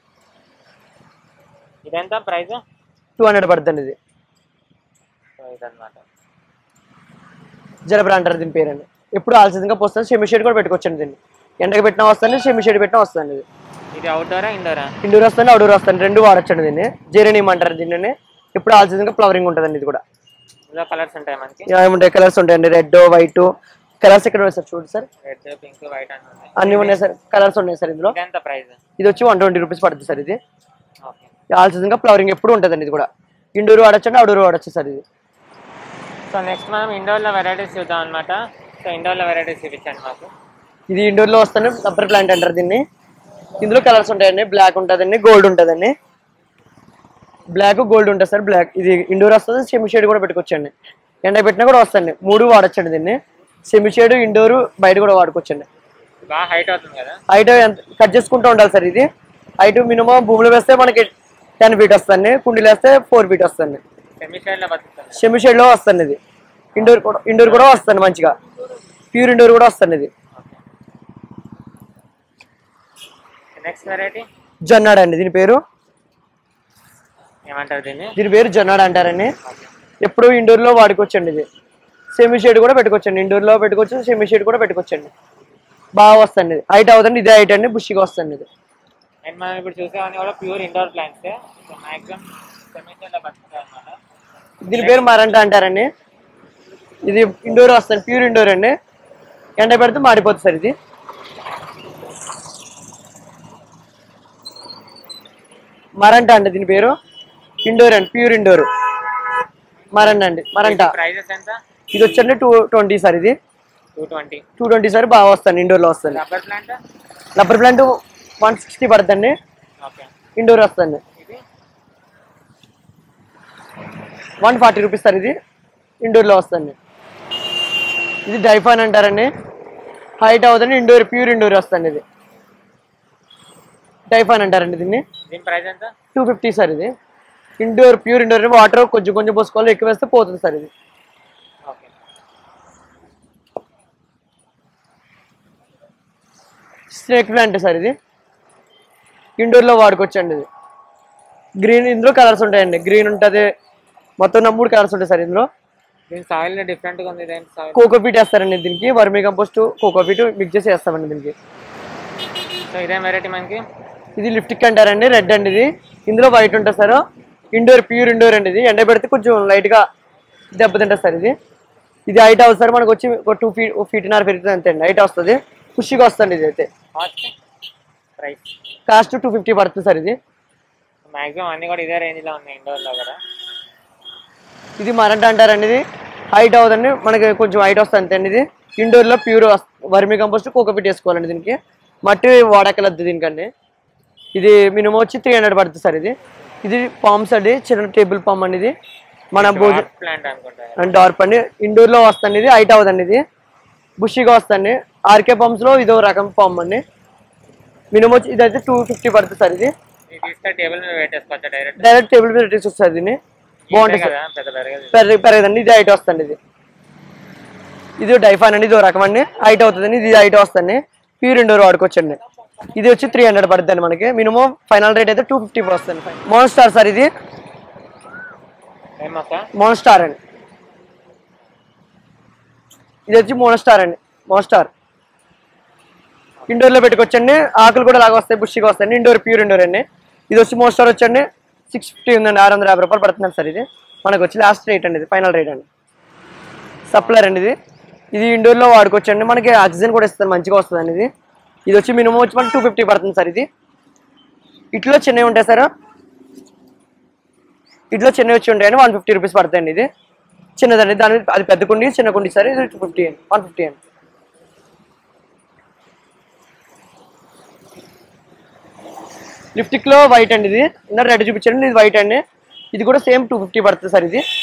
ఇదెంత ప్రైస్ టూ హండ్రెడ్ పడుతుంది ఇది సో ఇదన్నమాట జరబరా అంటారు దీని పేరు అండి ఎప్పుడు ఆల్ సీజన్గా పోస్తుంది షెమి షేడ్ కూడా పెట్టుకోవచ్చండి దీన్ని ఎండకి పెట్టినా వస్తుంది షెమి షేడ్ పెట్టినా వస్తుంది ఇది ఇది అవుట్డోరా ఇండోరా ఇండోర్ వస్తుంది అవుట్డోర్ వస్తుంది రెండు వాడచ్చండి దీన్ని జెరేనియం అంటారు దీన్ని ఎప్పుడు ఆల్ సీజన్గా ఫ్లవరింగ్ ఉంటుందండి ఇది కూడా ఇందులో కలర్స్ ఉంటాయి మనకి ఏముంటాయి కలర్స్ ఉంటాయండి రెడ్ వైట్ కలర్స్ ఎక్కడ ఉన్నాయి సార్ చూడండి సార్ రెడ్ పింక్ వైట్ అని ఉన్నాయి అన్ని ఉన్నాయి సార్ కలర్స్ ఉన్నాయి సార్ ఇందులో ఇదెంత ప్రైస్ ఇది వచ్చి వన్ ట్వంటీ రూపీస్ పడుతుంది సార్ ఇది ఓకే ఆల్ సీజన్గా ఫ్లవరింగ్ ఎప్పుడు ఉంటుందండి ఇది కూడా ఇండోర్ వాడచ్చండి అవుట్డోర్ వాడచ్చు సార్ ఇది సో నెక్స్ట్ మనం ఇండోర్లో వెరైటీస్ చూద్దాం అనమాట సో ఇండోర్లో వెరైటీస్ చూపించండి మాకు ఇది ఇండోర్ లో వస్తానే రబ్బర్ ప్లాంట్ అంటారు దీన్ని ఇందులో కలర్స్ ఉంటాయండి బ్లాక్ ఉంటుందండి గోల్డ్ ఉంటుందండి బ్లాక్ గోల్డ్ ఉంటుంది సార్ బ్లాక్ ఇది ఇండోర్ వస్తుంది సెమి షేడ్ కూడా పెట్టుకోవచ్చండి ఎండ పెట్టినా కూడా వస్తుంది మూడు వాడచ్చండి దీన్ని సెమి షేడ్ ఇండోర్ బయట కూడా వాడుకోవచ్చండి బాగా హైట్ అవుతుంది కదా హైట్ ఎంత కట్ చేసుకుంటూ ఉండాలి సార్ ఇది హైట్ మినిమం భూమిలో వేస్తే మనకి టెన్ ఫీట్ వస్తుంది కుండీలు వేస్తే ఫోర్ ఫీట్ వస్తుంది సెమీ షేడ్లో బతుకుతుంది సెమి షేడ్ లో వస్తుంది ఇది ఇండోర్ కూడా ఇండోర్ కూడా వస్తుంది మంచిగా ప్యూర్ ఇండోర్ కూడా వస్తుంది ఇది నెక్స్ట్ వెరైటీ జొన్నాడు అండి దీని పేరు ఏమంటారు దీన్ని దీని పేరు జొన్నాడు అంటారండి ఎప్పుడు ఇండోర్ లో వాడుకోవచ్చండి ఇది సెమీ షేడ్ కూడా పెట్టుకోవచ్చండి ఇండోర్ లో పెట్టుకోవచ్చు సెమీ షేడ్ కూడా పెట్టుకోవచ్చండి బాగా వస్తుంది ఇది హైట్ అవుతుంది ఇదే హైట్ అండి బుషిగా వస్తుంది ఇది అండ్ మనం ఇప్పుడు చూసేవన్నీ కూడా pure indoor plants so maximum semi షేడ్లో బతుకుతాయి అనమాట దీని పేరు మరంట అంటారండి ఇది ఇండోర్ వస్తుంది ప్యూర్ ఇండోర్ అండి ఎండ పెడితే మాడిపోతుంది సార్ ఇది మరంట అండి దీని పేరు ఇండోర్ అండి ప్యూర్ ఇండోర్ మరంట అండి మరంట ప్రైజెస్ ఎంత ఇది వచ్చండి టూ ట్వంటీ సార్ ఇది two twenty two twenty sir బాగా వస్తుంది ఇండోర్లో వస్తుంది rubber plant rubber plant one sixty పడుతుంది ఓకే ఇండోర్ వస్తుంది ఇది వన్ ఫార్టీ రూపీస్ సార్ ఇది ఇండోర్లో వస్తుంది ఇది డైఫాన్ అంటారండి హైట్ అవుతుంది ఇండోర్ ప్యూర్ ఇండోర్ వస్తుంది ఇది డైఫాన్ అంటారండి దీన్ని దీని ప్రైస్ ఎంత టూ ఫిఫ్టీ సార్ ఇది ఇండోర్ ప్యూర్ ఇండోర్ వాటర్ కొంచెం కొంచెం పోసుకోవాలి ఎక్కువ వేస్తే పోతుంది సార్ ఇది ఓకే స్నేక్ ప్లాంట్ సార్ ఇది ఇండోర్లో వాడుకోవచ్చండి ఇది గ్రీన్ ఇందులో కలర్స్ ఉంటాయండి గ్రీన్ ఉంటుంది మొత్తం నా మూడు కలర్స్ ఉంటాయి సార్ ఇందులో దీని సాయిల్ డిఫరెంట్గా ఉంది ఇదేంటి సాయిల్ కోకోపీట్ వేస్తారండి దీనికి వర్మీ కంపోస్ట్ కోకోపీట్ మిక్స్ చేసి వేస్తామండి దీనికి సో ఇదేం వెరైటీ మనకి ఇది లిఫ్టిక్ అంటారండి రెడ్ అండి ఇది ఇందులో వైట్ ఉంటుంది సార్ ఇండోర్ ప్యూర్ ఇండోర్ అండి ఇది ఎండ పెడితే కొంచెం లైట్గా దెబ్బతింటుంది సార్ ఇది ఇది హైట్ అవుతుంది సార్ మనకు వచ్చి ఒక టూ ఫీట్ ఫీట్ నార్ పెరుగుతుంది అంతే అండి హైట్ వస్తుంది ఖుషిగా వస్తుంది ఇది అయితే cost price cost two fifty పడుతుంది సార్ ఇది మాక్సిమం అన్ని కూడా ఇదే రేంజ్లో ఉన్నాయి ఇండోర్లో కూడా ఇది మరంట అంటారండి ఇది హైట్ అవుతుంది మనకి కొంచెం హైట్ వస్తుంది అంతే అండి ఇది ఇండోర్లో ప్యూర్ వర్మీ కంపోస్ట్ కోకోపీట్ వేసుకోవాలండి దీనికి మట్టి వాడకలద్దు దీనికండి ఇది మినిమం వచ్చి త్రీ హండ్రెడ్ పడుతుంది సార్ ఇది ఇది పామ్స్ అండి చిన్న టేబుల్ పామ్ అండి ఇది మన భోజ ప్లాంట్ అనుకుంటా అండ్ డార్ప్ అండి ఇండోర్లో వస్తుంది ఇది హైట్ అవుతుంది ఇది బుషిగా వస్తుంది ఆర్కే పంప్స్లో ఇదో రకం పామ్ అండి మినిమం వచ్చి ఇదైతే టూ ఫిఫ్టీ పడుతుంది సార్ ఇది ఇది తీస్తే టేబుల్ మీద పెట్టేసుకోవచ్చా డైరెక్ట్ డైరెక్ట్ టేబుల్ మీద పెట్టేసి వస్తుంది దీన్ని బాగుంటుంది సార్ కదా పెద్ద పెరగదు పెరగ పెరగదండి ఇది హైట్ వస్తుంది ఇది ఇది డైఫాన్ అండి ఇది ఒక రకం అండి హైట్ అవుతుందండి ఇది హైట్ వస్తుంది ప్యూర్ ఇండోర్ వాడుకోవచ్చండి ఇది వచ్చి త్రీ హండ్రెడ్ పడుతుంది మనకి మినిమం ఫైనల్ రేట్ అయితే టూ ఫిఫ్టీ వస్తుంది మోన్ స్టార్ సార్ ఇది ఏం మొక్క మోన్ స్టార్ అండి ఇది వచ్చి మోన్ స్టార్ అండి మోన్ స్టార్ ఇండోర్లో పెట్టుకోవచ్చండి ఆకులు కూడా లాగా వస్తాయి బుషిగా వస్తాయండి ఇండోర్ ప్యూర్ ఇండోర్ అండి ఇది వచ్చి మోన్ స్టార్ వచ్చండి సిక్స్ ఫిఫ్టీ ఉందండి ఆరు వందల యాభై రూపాయలు పడుతుంది సార్ ఇది మనకు వచ్చి లాస్ట్ రేట్ అండి ఇది ఫైనల్ రేట్ అండి సప్లర్ అండి ఇది ఇది ఇండోర్లో వాడుకోవచ్చండి మనకి ఆక్సిజన్ కూడా ఇస్తుంది మంచిగా వస్తుందండి ఇది ఇది వచ్చి మినిమం వచ్చి మనకి టూ ఫిఫ్టీ పడుతుంది సార్ ఇది ఇట్లో చిన్నవి ఉంటాయి సార్ ఇట్లో చిన్నవి వచ్చి ఉంటాయండి వన్ ఫిఫ్టీ రూపీస్ పడతాయండి ఇది చిన్నదండి దాని మీద అది పెద్ద కుండి చిన్న కుండి సార్ ఇది టూ ఫిఫ్టీ అండి వన్ ఫిఫ్టీ అండి లిప్టిక్లో వైట్ అండి ఇది ఇందా రెడ్ చూపించండి ఇది వైట్ అండి ఇది కూడా సేమ్ టూ ఫిఫ్టీ పడుతుంది సార్ ఇది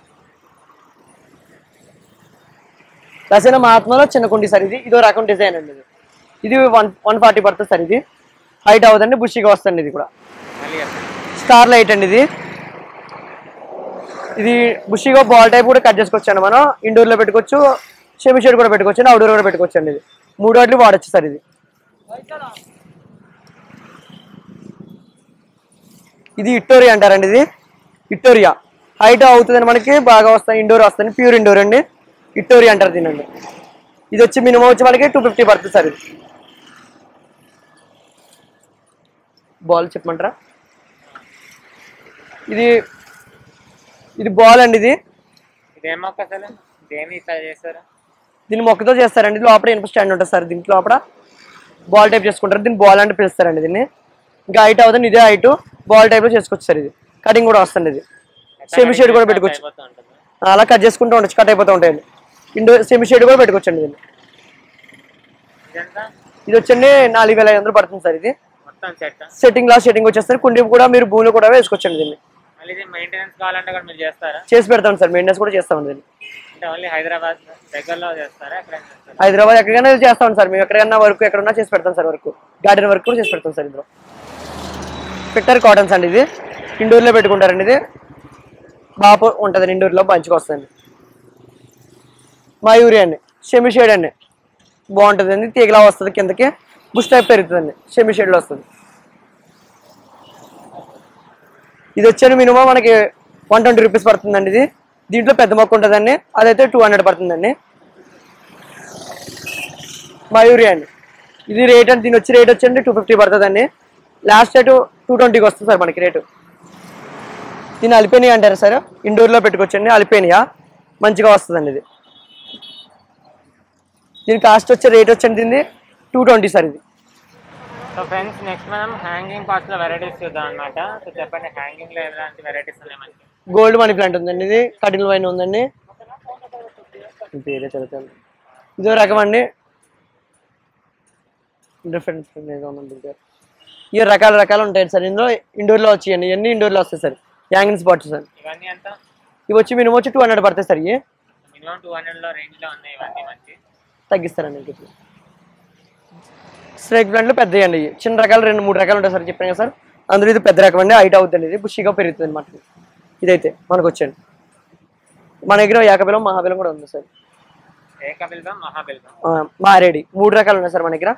రసన మహాత్మలో చిన్న కుండి సార్ ఇది ఇదో రకం డిజైన్ అండి ఇది ఇది వన్ వన్ ఫార్టీ పడుతుంది సార్ ఇది హైట్ అవుతుంది బుషిగా వస్తుంది ఇది కూడా మళ్ళీ చెప్పండి స్టార్ లైట్ అండి ఇది ఇది బుషిగా బాల్ టైప్ కూడా కట్ చేసుకోవచ్చు అండి మనం ఇండోర్ లో పెట్టుకోవచ్చు షెమి షేడ్ కూడా పెట్టుకోవచ్చు అండి అవుట్డోర్ కూడా పెట్టుకోవచ్చు అండి ఇది మూడు వాటిని వాడచ్చు సార్ ఇది ఇది ఇట్టోరియా అంటారండి ఇది ఇట్టోరియా హైట్ అవుతుందండి మనకి బాగా వస్తాయి ఇండోర్ వస్తుంది ప్యూర్ ఇండోర్ అండి ఇట్టోరియా అంటారు దీనండి ఇది వచ్చి మినిమం వచ్చి మనకి టూ ఫిఫ్టీ పడుతుంది సార్ ఇది బాల్ చెప్పమంటారా ఇది ఇది బాల్ అండి ఇది ఇదేం మొక్క అసలు దేని ఇట్లా చేస్తారు దీన్ని మొక్కతో చేస్తారండి లోపల ఇనుప స్టాండ్ ఉంటుంది సార్ దీంట్లో లోపల బాల్ టైప్ చేసుకుంటారు దీన్ని బాల్ అంటే పిలుస్తారండి దీన్ని ఇంకా హైట్ అవుతుంది ఇదే హైట్ బాల్ టైప్ లో చేసుకోవచ్చు సార్ ఇది కటింగ్ కూడా వస్తుంది ఇది సెమీ షేడ్ కూడా పెట్టుకోవచ్చు అయిపోతూ ఉంటుంది అలా కట్ చేసుకుంటూ ఉండొచ్చు కట్ అయిపోతూ ఉంటాయండి ఇండోర్ సెమీ షేడ్ కూడా పెట్టుకోవచ్చండి దీన్ని ఇదంతా ఇది వచ్చండి నాలుగు వేల ఐదు వందలు పడుతుంది సార్ ఇది మొత్తం సెట్ సెట్టింగ్ లా సెట్టింగ్ వచ్చేస్తారు కుండి కూడా మీరు భూమిలో కూడా వేసుకోవచ్చండి దీన్ని మళ్ళీ ఇది మెయింటెనెన్స్ కావాలంటే కూడా మీరు చేస్తారా చేసి పెడతాం సార్ మెయింటెనెన్స్ కూడా చేస్తామండి దీన్ని అంటే ఓన్లీ హైదరాబాద్ దగ్గరలో చేస్తారా ఎక్కడ చేస్తారా హైదరాబాద్ ఎక్కడికైనా చేస్తాం సార్ మేము ఎక్కడికైనా వర్క్ ఎక్కడున్నా చేసి పెడతాం సార్ వర్క్ గార్డెన్ వర్క్ కూడా చేసి పెడతాం సార్ ఇందులో పిట్టర్ కాటన్స్ అండి ఇది ఇండోర్లో పెట్టుకుంటారండి ఇది బాగా ఉంటుంది ఇండోర్లో మంచిగా వస్తుంది మయూరి అండి షెమి షేడ్ అండి బాగుంటుంది అండి తీగలా వస్తుంది కిందకి బుష్ టైప్ పెరుగుతుందండి షెమి షేడ్లో వస్తుంది ఇది వచ్చాను మినిమం మనకి వన్ ట్వంటీ రూపీస్ పడుతుందండి ఇది దీంట్లో పెద్ద మొక్క ఉంటుందండి అదైతే టూ హండ్రెడ్ పడుతుందండి మయూరి అండి ఇది రేట్ అంటే దీని వచ్చి రేట్ వచ్చండి టూ ఫిఫ్టీ పడుతుందండి లాస్ట్ రేటు టూ ట్వంటీకి వస్తుంది సార్ మనకి రేటు దీన్ని అలిపేనియా అంటారు సార్ ఇండోర్లో పెట్టుకోవచ్చండి అలిపేనియా మంచిగా వస్తుందండి ఇది దీని కాస్ట్ వచ్చే రేట్ వచ్చండి దీన్ని టూ ట్వంటీ సార్ ఇది సో ఫ్రెండ్స్ నెక్స్ట్ మనం హ్యాంగింగ్ పార్ట్స్ లో వెరైటీస్ చూద్దాం అనమాట సో చెప్పండి హ్యాంగింగ్ లో ఎలాంటి వెరైటీస్ ఉన్నాయి మనకి గోల్డ్ మనీ ప్లాంట్ ఉందండి ఇది కటింగ్ వైన్ ఉందండి ఈ పేరే చదువుతాను ఇదో రకం అండి డిఫరెంట్ ఇవి రకాల రకాలు ఉంటాయి సార్ ఇందులో ఇండోర్లో వచ్చాయండి ఇవన్నీ ఇండోర్లో వస్తాయి సార్ యాంగిన్ స్పాట్స్ సార్ ఇవన్నీ ఎంత ఇవి వచ్చి మినిమం వచ్చి టూ హండ్రెడ్ పడతాయి సార్ ఇవి మినిమం టూ హండ్రెడ్ లో రేంజ్ లో ఉన్నాయి ఇవన్నీ మనకి తగ్గిస్తారండి ఇంక ఇప్పుడు స్నేక్ ప్లాంట్లు పెద్దవి అండి ఇవి. చిన్న రకాలు రెండు మూడు రకాలు ఉంటాయి సార్ చెప్పాను కదా సార్ అందులో ఇది పెద్ద రకం అండి హైట్ అవుతుంది ఇది బుషిగా పెరుగుతుంది అనమాట ఇదైతే మనకు వచ్చండి మన దగ్గర యాకబిలం మహాబిలం కూడా ఉంది సార్ ఏకబిల్బం మహాబిల్బం ఆ, మారేడి మూడు రకాలు ఉన్నాయి సార్ మన దగ్గర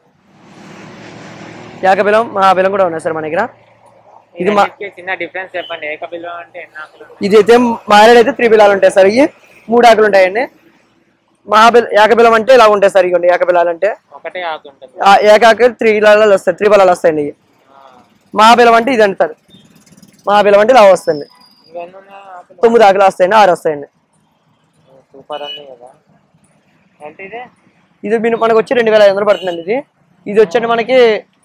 యాకబిలం మహాబిలం కూడా ఉన్నాయి సార్ మన దగ్గర ఇది మా రెండిటికి చిన్న డిఫరెన్స్ చెప్పండి ఏకబిల్బం అంటే ఎన్ని ఆకులు ఇదైతే మారేడు అయితే త్రీ బిలాలు ఉంటాయి సార్ ఇవి మూడు ఆకులు ఉంటాయండి మహాబిల యాకబిలం అంటే ఇలా ఉంటాయి సార్ ఇవ్వండి యాకబిలాలు అంటే ఒకటే ఆకు ఉంటుంది ఆ ఏకాకి త్రీ బిలాలు వస్తాయి త్రీ బలాలు వస్తాయండి ఇవి మహాబిలం అంటే ఇదండి సార్ మహాబిలం అంటే ఇలా వస్తుంది ఇవన్నీ ఉన్నాయి ఆకులు తొమ్మిది ఆకులు వస్తాయండి ఆరు వస్తాయండి సూపర్ ఉంది కదా ఏంటి ఇది ఇది మిని- మనకు వచ్చి రెండు వేల ఐదు వందలు పడుతుందండి ఇది ఇది వచ్చండి మనకి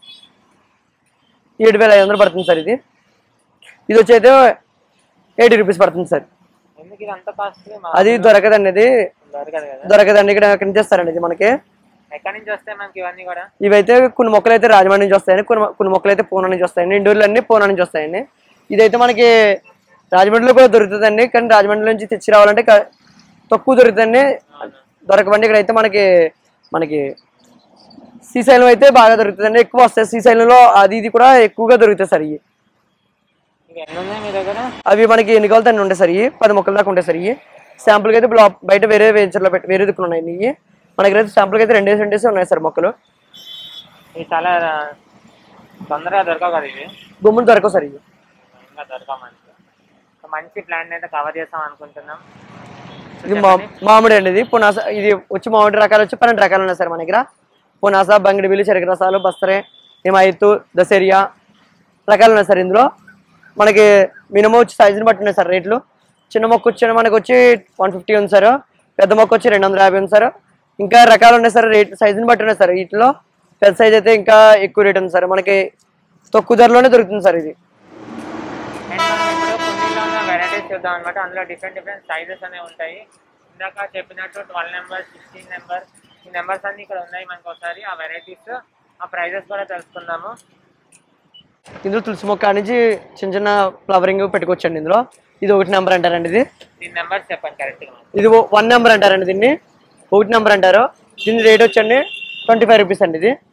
ఏడు వేల ఐదు వందలు పడుతుంది సార్ ఇది ఇది వచ్చి అయితే ఎయిటీ రూపీస్ పడుతుంది సార్ ఎందుకు ఇది అంత కాస్ట్లీ అది దొరకదండి ఇది దొరకదు కదా దొరకదండి ఇక్కడ ఎక్కడి నుంచి వస్తారండి ఇది మనకి ఎక్కడి నుంచి వస్తాయి మనకి ఇవన్నీ కూడా ఇవైతే కొన్ని మొక్కలు అయితే రాజమండ్రి నుంచి వస్తాయండి కొన్ని మొ- కొన్ని మొక్కలు అయితే పూనా నుంచి వస్తాయండి ఇండోర్లు అన్ని పూనా నుంచి వస్తాయండి ఇదైతే మనకి రాజమండ్రిలో కూడా దొరుకుతుందండి కానీ రాజమండ్రి నుంచి తెచ్చి రావాలంటే క- తక్కువ దొరుకుతుందండి దొరకవండి ఇక్కడ అయితే మనకి మనకి శ్రీశైలం అయితే బాగా దొరుకుతుందండి ఎక్కువ వస్తాయి శ్రీశైలంలో అది ఇది కూడా ఎక్కువగా దొరుకుతాయి సార్ ఇవి ఇవి ఎన్ని ఉన్నాయి మీ దగ్గర అవి మనకి ఎన్ని కావాలి అన్ని ఉంటాయి సార్ ఇవి పది మొక్కల దాకా ఉంటాయి సార్ ఇవి శాంపుల్కి అయితే బ్లా బయట వేరే వెంచర్లో పెట్టి వేరే దిక్కులు ఉన్నాయి ఇవి మన దగ్గర అయితే శాంపుల్కి అయితే రెండేసి రెండేసి ఉన్నాయి సార్ మొక్కలు ఇవి చాలా తొందరగా దొరకవు కదా ఇవి గుమ్ములు దొరకవు సార్ ఇవి ఇంకా దొరకవు మనకి సో మంచి ప్లాన్ అయితే కవర్ చేస్తాం అనుకుంటున్నాం ఇది మా మామిడి అండి ఇది పునాస ఇది వచ్చి మామిడి రకాలు వచ్చి పన్నెండు రకాలు ఉన్నాయి సార్ మన దగ్గర పునాస బంగిడిబిల్లి చెరుకు రసాలు బస్తరే హిమాయత్తు దసేరియా రకాలు ఉన్నాయి సార్ ఇందులో మనకి మినిమం వచ్చి సైజుని బట్టి ఉన్నాయి సార్ రేట్లు చిన్న మొక్క వచ్చి మనకి వచ్చి వన్ ఫిఫ్టీ ఉంది సార్ పెద్ద మొక్క వచ్చి రెండు వందల యాభై ఉంది సార్ ఇంకా రకాలు ఉన్నాయి సార్ రేట్ సైజుని బట్టి ఉన్నాయి సార్ వీటిలో పెద్ద సైజ్ అయితే ఇంకా ఎక్కువ రేట్ ఉంది సార్ మనకి తక్కువ ధరలోనే దొరుకుతుంది సార్ ఇది అండ్ మనం ఇప్పుడు కుండీలో ఉన్న వెరైటీస్ చూద్దాం అనమాట అందులో డిఫరెంట్ డిఫరెంట్ సైజెస్ అనేవి ఉంటాయి ఇందాక చెప్పినట్టు ట్వెల్వ్ నెంబర్ సిక్స్టీన్ నెంబర్ ఈ నెంబర్స్ అన్ని ఇక్కడ ఉన్నాయి మనకు ఒకసారి ఆ వెరైటీస్ ఆ ప్రైజెస్ కూడా తెలుసుకుందాము ఇందులో తులసి మొక్క నుంచి చిన్న చిన్న ఫ్లవరింగ్ పెట్టుకోవచ్చండి ఇందులో ఇది ఒకటి నెంబర్ అంటారండి ఇది దీని నెంబర్స్ చెప్పండి కరెక్ట్గా ఇది వన్ నెంబర్ అంటారండి దీన్ని ఒకటి నెంబర్ అంటారు దీని రేట్ వచ్చండి ట్వంటీ ఫైవ్ రూపీస్ అండి ఇది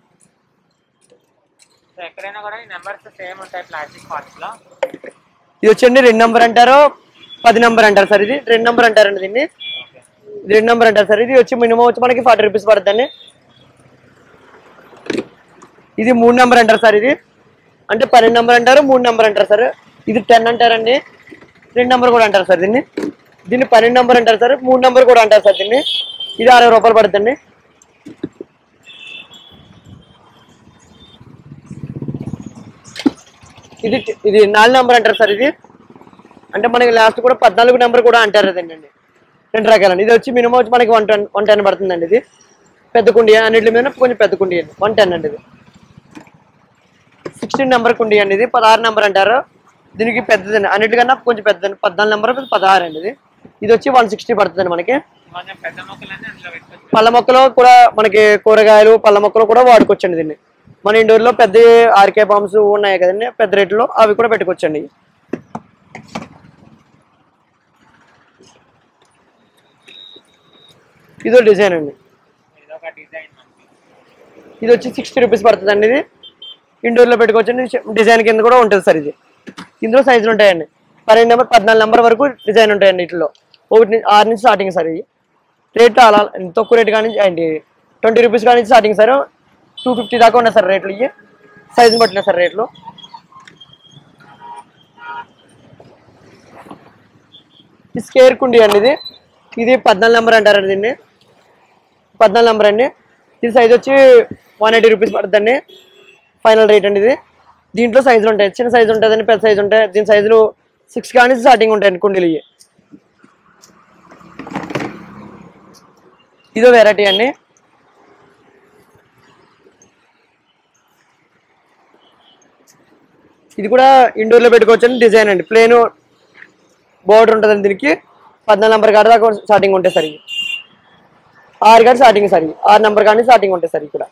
సో ఎక్కడైనా కూడా ఈ నెంబర్స్ సేమ్ ఉంటాయి ప్లాస్టిక్ పార్ట్స్లో ఇది వచ్చండి రెండు నెంబర్ అంటారు పది నెంబర్ అంటారు సార్ ఇది రెండు నెంబర్ అంటారండి దీన్ని ఓకే ఇది రెండు నెంబర్ అంటారు సార్ ఇది వచ్చి మినిమం వచ్చి మనకి ఫార్టీ రూపీస్ పడుతుందండి ఇది మూడు నెంబర్ అంటారు సార్ ఇది అంటే పన్నెండు నెంబర్ అంటారు మూడు నెంబర్ అంటారు సార్ ఇది టెన్ అంటారండి రెండు నెంబర్ కూడా అంటారు సార్ దీన్ని దీన్ని పన్నెండు నెంబర్ అంటారు సార్ మూడు నెంబర్ కూడా అంటారు సార్ దీన్ని ఇది అరవై రూపాయలు పడుతుంది ఇది ఇది నాలుగు నెంబర్ అంటారు సార్ ఇది అంటే మనకి లాస్ట్ కూడా పద్నాలుగు నెంబర్ కూడా అంటారు అదేంటండి రెండు రకాలండి ఇది వచ్చి మినిమం వచ్చి మనకి వన్ టెన్ వన్ టెన్ పడుతుందండి ఇది పెద్ద కుండి అన్నిటి మీద కొంచెం పెద్ద కుండి అండి వన్ టెన్ అండి ఇది సిక్స్టీన్ నెంబర్ కుండి అండి ఇది పదహారు నెంబర్ అంటారు దీనికి పెద్దదండి అన్నిటికన్నా కొంచెం పెద్ద పద్నాలుగు నెంబర్ పదహారు అండి ఇది ఇది వచ్చి వన్ సిక్స్టీ పడుతుంది మనకి కొంచెం పెద్ద మొక్కలన్నీ అందులో పెట్టుకోవచ్చు పళ్ళ మొక్కలు కూడా మనకి కూరగాయలు పళ్ళ మొక్కలు కూడా వాడుకోవచ్చండి దీన్ని మన ఇండోర్లో పెద్ద ఆర్కే బాంబ్స్ ఉన్నాయి కదండి పెద్ద రేట్లో అవి కూడా పెట్టుకోవచ్చండి ఇదో డిజైన్ అండి ఇది ఒక డిజైన్ మనకి ఇది వచ్చి సిక్స్టీ రూపీస్ పడుతుంది అండి ఇది ఇండోర్లో పెట్టుకోవచ్చండి డిజైన్ కింద కూడా ఉంటుంది సార్ ఇది ఇందులో సైజులు ఉంటాయండి పన్నెండు నెంబర్ పద్నాలుగు నెంబర్ వరకు డిజైన్ ఉంటాయండి ఇట్లో ఒకటి నుంచి- ఆరు నుంచి స్టార్టింగ్ సార్ ఇది రేట్ అలా తక్కువ రేట్ కానీ అండి ట్వంటీ రూపీస్ కానీ స్టార్టింగ్ సార్ టూ ఫిఫ్టీ దాకా ఉన్నాయి సార్ రేట్లు ఇవి సైజుని బట్టిన సార్ రేట్లు ఇది స్కేర్ కుండీ అండి ఇది ఇది పద్నాలుగు నెంబర్ అంటారండి దీన్ని పద్నాలుగు నెంబర్ అండి ఇది సైజ్ వచ్చి వన్ ఎయిటీ రూపీస్ పడుతుందండి ఫైనల్ రేట్ అండి ఇది దీంట్లో సైజులు ఉంటాయి చిన్న సైజు ఉంటుందండి పెద్ద సైజు ఉంటాయి దీని సైజులు సిక్స్ కానీ స్టార్టింగ్ ఉంటాయండి కుండీలు ఇవి ఇదో వెరైటీ అండి ఇది కూడా ఇండోర్లో పెట్టుకోవచ్చు డిజైన్ అండి ప్లేన్ బోర్డర్ ఉంటుందండి దీనికి పద్నాలుగు నెంబర్ కాడ దాకా స్టార్టింగ్ ఉంటాయి సార్ ఇవి ఆరు కాడ స్టార్టింగ్ సార్ ఇవి ఆరు నెంబర్ కానీ స్టార్టింగ్ ఉంటాయి సార్ ఇక్కడ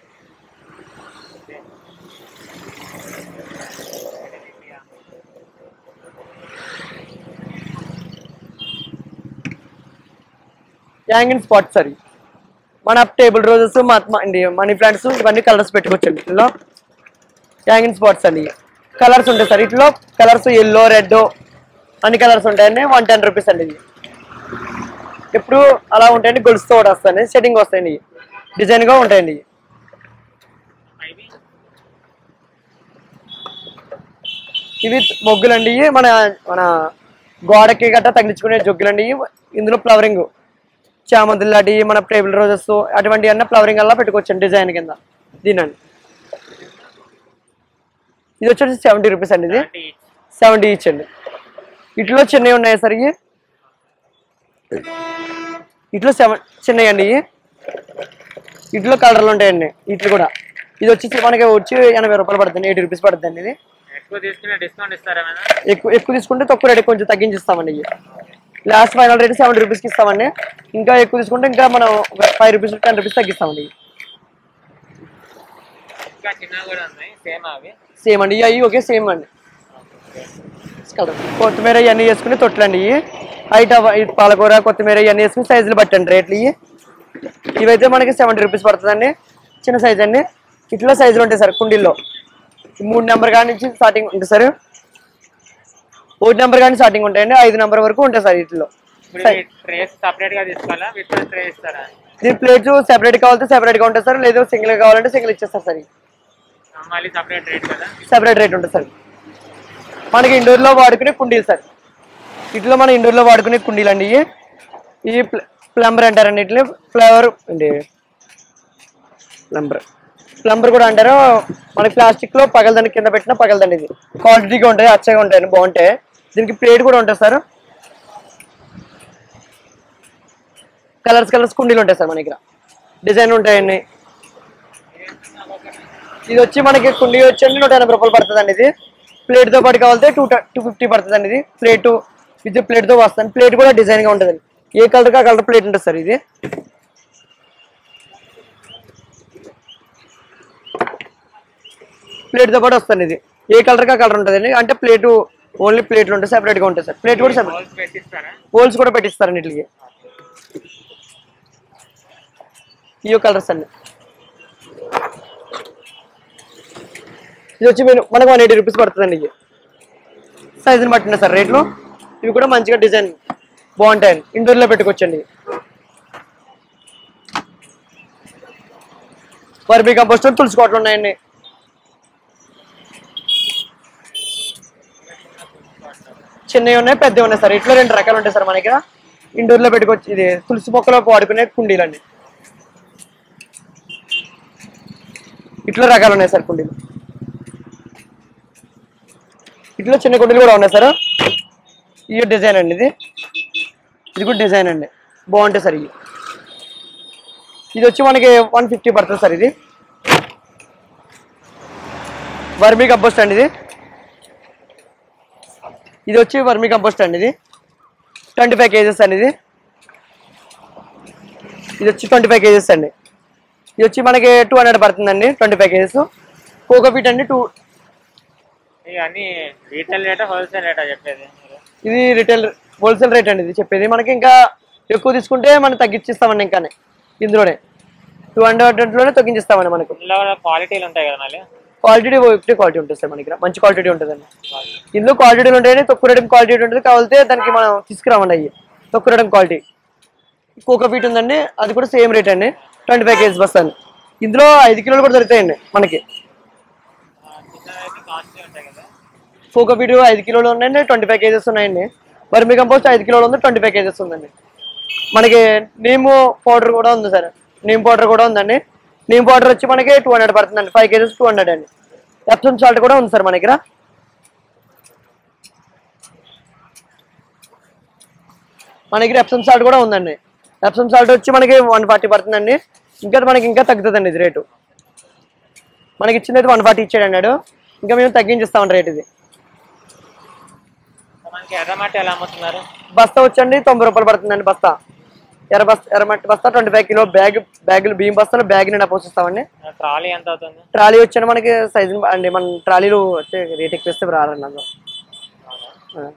యాంగిన్ స్పాట్ సార్ ఇవి. మన టేబుల్ రోజెస్ అండి మనీ ప్లాంట్స్ ఇవన్నీ కలర్స్ పెట్టుకోవచ్చండి ఇందులో యాంగిన్ స్పాట్స్ అండి కలర్స్ ఉంటాయి సార్ ఇట్లో కలర్స్ ఎల్లో రెడ్ అన్ని కలర్స్ ఉంటాయండి వన్ టెన్ రూపీస్ అండి ఇది ఎప్పుడు అలా ఉంటాయండి గొలుసుతో కూడా వస్తాయండి సెట్టింగ్ వస్తాయండి ఇవి. Design గా ఉంటాయండి ఇవి. ఇవి ఇవి మొగ్గులండి ఇవి మన మన గోడకి గట్రా తగిలించుకునే జొగ్గులండి ఇవి. ఇందులో ఫ్లవరింగ్ చామంతులు లాంటివి మన టేబుల్ రోజెస్ అటువంటి అన్న ఫ్లవరింగ్ అలా పెట్టుకోవచ్చండి డిజైన్ కింద దీనండి ఇది వచ్చేసి సెవెంటీ రూపీస్ అండి ఇది అంటే సెవెంటీ ఈచ్ అండి ఇట్లో చిన్నవి ఉన్నాయి సార్ ఇవి ఇట్లో సెవెన్ చిన్నవి అండి ఇవి ఇట్లో కలర్లు ఉంటాయండి ఇట్లు కూడా ఇది వచ్చి మనకి వచ్చి ఎనభై రూపాయలు పడుతుంది ఎయిటీ రూపీస్ పడుతుంది ఇది ఎక్కువ తీసుకునే డిస్కౌంట్ ఇస్తారా ఏమైనా ఎక్కువ ఎక్కువ తీసుకుంటే తక్కువ రేట్ కొంచెం తగ్గించి ఇస్తామండి ఇవి లాస్ట్ ఫైనల్ రేట్ సెవెంటీ రూపీస్కి ఇస్తామండి ఇంకా ఎక్కువ తీసుకుంటే ఇంకా మనం ఫైవ్ రూపీస్ టెన్ రూపీస్ తగ్గిస్తామండి ఇవి. ఇంకా చిన్నవి కూడా ఉన్నాయి సేమ్ అవి సేమ్ అండి ఇవి ఒకే సేమ్ అండి కొత్తిమీర ఇవన్నీ వేసుకుని తొట్లండి ఇవి హైట్ అవ- ఈ పాలకూర కొత్తిమీర ఇవన్నీ వేసుకుని సైజులు బట్టండి రేట్లు ఇవి ఇవైతే మనకి సెవెంటీ రూపీస్ పడుతుందండి చిన్న సైజ్ అండి ఇట్లా సైజులు ఉంటాయి సార్ కుండీల్లో ఈ మూడు నెంబర్ కాడి నుంచి స్టార్టింగ్ ఉంటుంది సార్ ఒకటి నెంబర్ కానీ స్టార్టింగ్ ఉంటాయండి ఐదు నెంబర్ వరకు ఉంటాయి సార్ వీటిలో ఇప్పుడు ట్రేస్ సపరేట్ గా తీసుకోవాలా వీటిలో ట్రే ఇస్తారా దీని ప్లేట్స్ సెపరేట్ కావాలంటే సెపరేట్ గా ఉంటాయి సార్ లేదు సింగిల్ కావాలంటే సింగిల్ ఇచ్చేస్తారు సార్ మళ్ళీ సపరేట్ రేట్ కదా సెపరేట్ రేట్ ఉంటుంది సార్ మనకి ఇండోర్ లో వాడుకునే కుండీలు సార్ ఇట్లా మన ఇండోర్ లో వాడుకునే కుండీలు అండి ఇవి ఈ ప్లంబర్ అంటారండి ఇట్లా ఫ్లవర్ అండి ప్లంబర్ ప్లంబర్ కూడా అంటారు మనకి ప్లాస్టిక్ లో పగలదండి కింద పెట్టినా పగలదండి ఇది క్వాలిటీగా ఉంటాయి అచ్చగా ఉంటాయండి బాగుంటాయి దీనికి ప్లేట్ కూడా ఉంటుంది సార్ కలర్స్ కలర్స్ కుండీలు ఉంటాయి సార్ మన దగ్గర డిజైన్ ఉంటాయండి ఇది వచ్చి మనకి కుండీ వచ్చి నూట ఎనభై రూపాయలు పడుతుంది అండి ఇది ప్లేట్ తో పాటు కావాలంటే టూ టూ ఫిఫ్టీ పడుతుంది అండి ఇది ప్లేట్ విత్ ప్లేట్ తో వస్తుంది ప్లేట్ కూడా డిజైన్ గా ఉంటుంది ఏ కలర్ కా కలర్ ప్లేట్ ఉంటుంది సార్ ఇది ప్లేట్ తో పాటు వస్తుంది ఇది ఏ కలర్ కా కలర్ ఉంటుంది అంటే ప్లేట్ ఓన్లీ ప్లేట్లు ఉంటాయి సెపరేట్ గా ఉంటాయి సార్ ప్లేట్ కూడా సెపరేట్ హోల్స్ పెట్టిస్తారా హోల్స్ కూడా పెట్టిస్తారండి వీటికి ఇయో కలర్స్ అండి ఇది వచ్చి మీరు మనకు వన్ ఎయిటీ రూపీస్ పడుతుందండి ఇది సైజుని బట్టిన సార్ రేట్లు ఇవి కూడా మంచిగా డిజైన్ బాగుంటాయండి ఇండోర్లో పెట్టుకోవచ్చండి వర్బీ కంపోస్ట్ తులసి కోటలు ఉన్నాయండి చిన్నవి ఉన్నాయి పెద్దవి ఉన్నాయి సార్ ఇట్లా రెండు రకాలు ఉంటాయి సార్ మన దగ్గర ఇండోర్లో పెట్టుకోవచ్చు ఇది తులసి మొక్కలో వాడుకునే కుండీలండి ఇట్లా రకాలు ఉన్నాయి సార్ కుండీలు ఇట్లా చిన్న కుండీలు కూడా ఉన్నాయి సార్ ఇది డిజైన్ అండి ఇది ఇది కూడా డిజైన్ అండి బాగుంటాయి సార్ ఇవి ఇది వచ్చి మనకి వన్ ఫిఫ్టీ పడుతుంది సార్ ఇది వర్మీ కంపోస్ట్ అండి ఇది ఇది వచ్చి వర్మీ కంపోస్ట్ అండి ఇది ట్వంటీ ఫైవ్ కేజెస్ అండి ఇది ఇది వచ్చి ట్వంటీ ఫైవ్ కేజెస్ అండి ఇది వచ్చి మనకి టూ హండ్రెడ్ పడుతుందండి ట్వంటీ ఫైవ్ కేజెస్ కోకోపీట్ అండి టూ ఇవన్నీ రీటైల్ రేటా హోల్సేల్ రేటా చెప్పేది మీరు? ఇది రిటైల్ హోల్సేల్ రేట్ అండి ఇది చెప్పేది మనకి ఇంకా ఎక్కువ తీసుకుంటే మనం తగ్గించిస్తామండి ఇంకానే ఇందులోనే టూ హండ్రెడ్లోనే తగ్గించిస్తామండి మనకు ఇందులో కూడా క్వాలిటీలు ఉంటాయి కదా మళ్ళీ క్వాలిటీ ఒకటి క్వాలిటీ ఉంటుంది సార్ మనకి మంచి క్వాలిటీ ఉంటుందండి ఇందులో క్వాలిటీలు ఉంటాయి తక్కువ రేటు క్వాలిటీ ఉంటుంది కావాలితే దానికి మనం తీసుకురామండి అయ్యి తక్కువ రేటు క్వాలిటీ కోకోపీట్ ఉందండి అది కూడా సేమ్ రేట్ అండి ట్వంటీ ఫైవ్ కేజీస్ బస్తాను ఇందులో ఐదు కిలోలు కూడా దొరుకుతాయండి మనకి చిన్నదైతే కాస్ట్లీ ఉంటాయి కదా కోకోపీట్ ఐదు కిలోలు ఉన్నాయండి ట్వంటీ ఫైవ్ కేజెస్ ఉన్నాయండి వర్మి కంపోస్ట్ ఐదు కిలోలు ఉంది ట్వంటీ ఫైవ్ కేజెస్ ఉందండి మనకి నీము పౌడర్ కూడా ఉంది సార్ నీమ్ పౌడర్ కూడా ఉందండి నీమ్ పౌడర్ వచ్చి మనకి టూ హండ్రెడ్ పడుతుందండి ఫైవ్ కేజెస్ టూ హండ్రెడ్ అండి ఎప్సమ్ సాల్ట్ కూడా ఉంది సార్ మన దగ్గర మన దగ్గర ఎప్సమ్ సాల్ట్ కూడా ఉందండి ఎప్సమ్ సాల్ట్ వచ్చి మనకి వన్ ఫార్టీ పడుతుందండి ఇంకా మనకి ఇంకా తగ్గుతుందండి ఇది రేటు మనకి ఇచ్చింది అయితే వన్ ఫార్టీ ఇచ్చాడు అన్నాడు ఇంకా మేము తగ్గించిస్తామండి రేట్ ఇది సో మనకి ఎర్రమట్టి ఎలా అమ్ముతున్నారు బస్తా వచ్చండి తొంభై రూపాయలు పడుతుందండి బస్తా ఎర్ర బస్తా ఎర్రమట్టి బస్తా ట్వంటీ ఫైవ్ కిలో బ్యాగ్ బ్యాగులు బియ్యం బస్తాలు బ్యాగ్ నిండా పోషిస్తామండి ట్రాలీ ఎంత అవుతుంది ట్రాలీ వచ్చండి మనకి సైజు అండి మన ట్రాలీలు వచ్చే రేట్ ఎక్కువ ఇస్తే రారండి అందులో ఆ.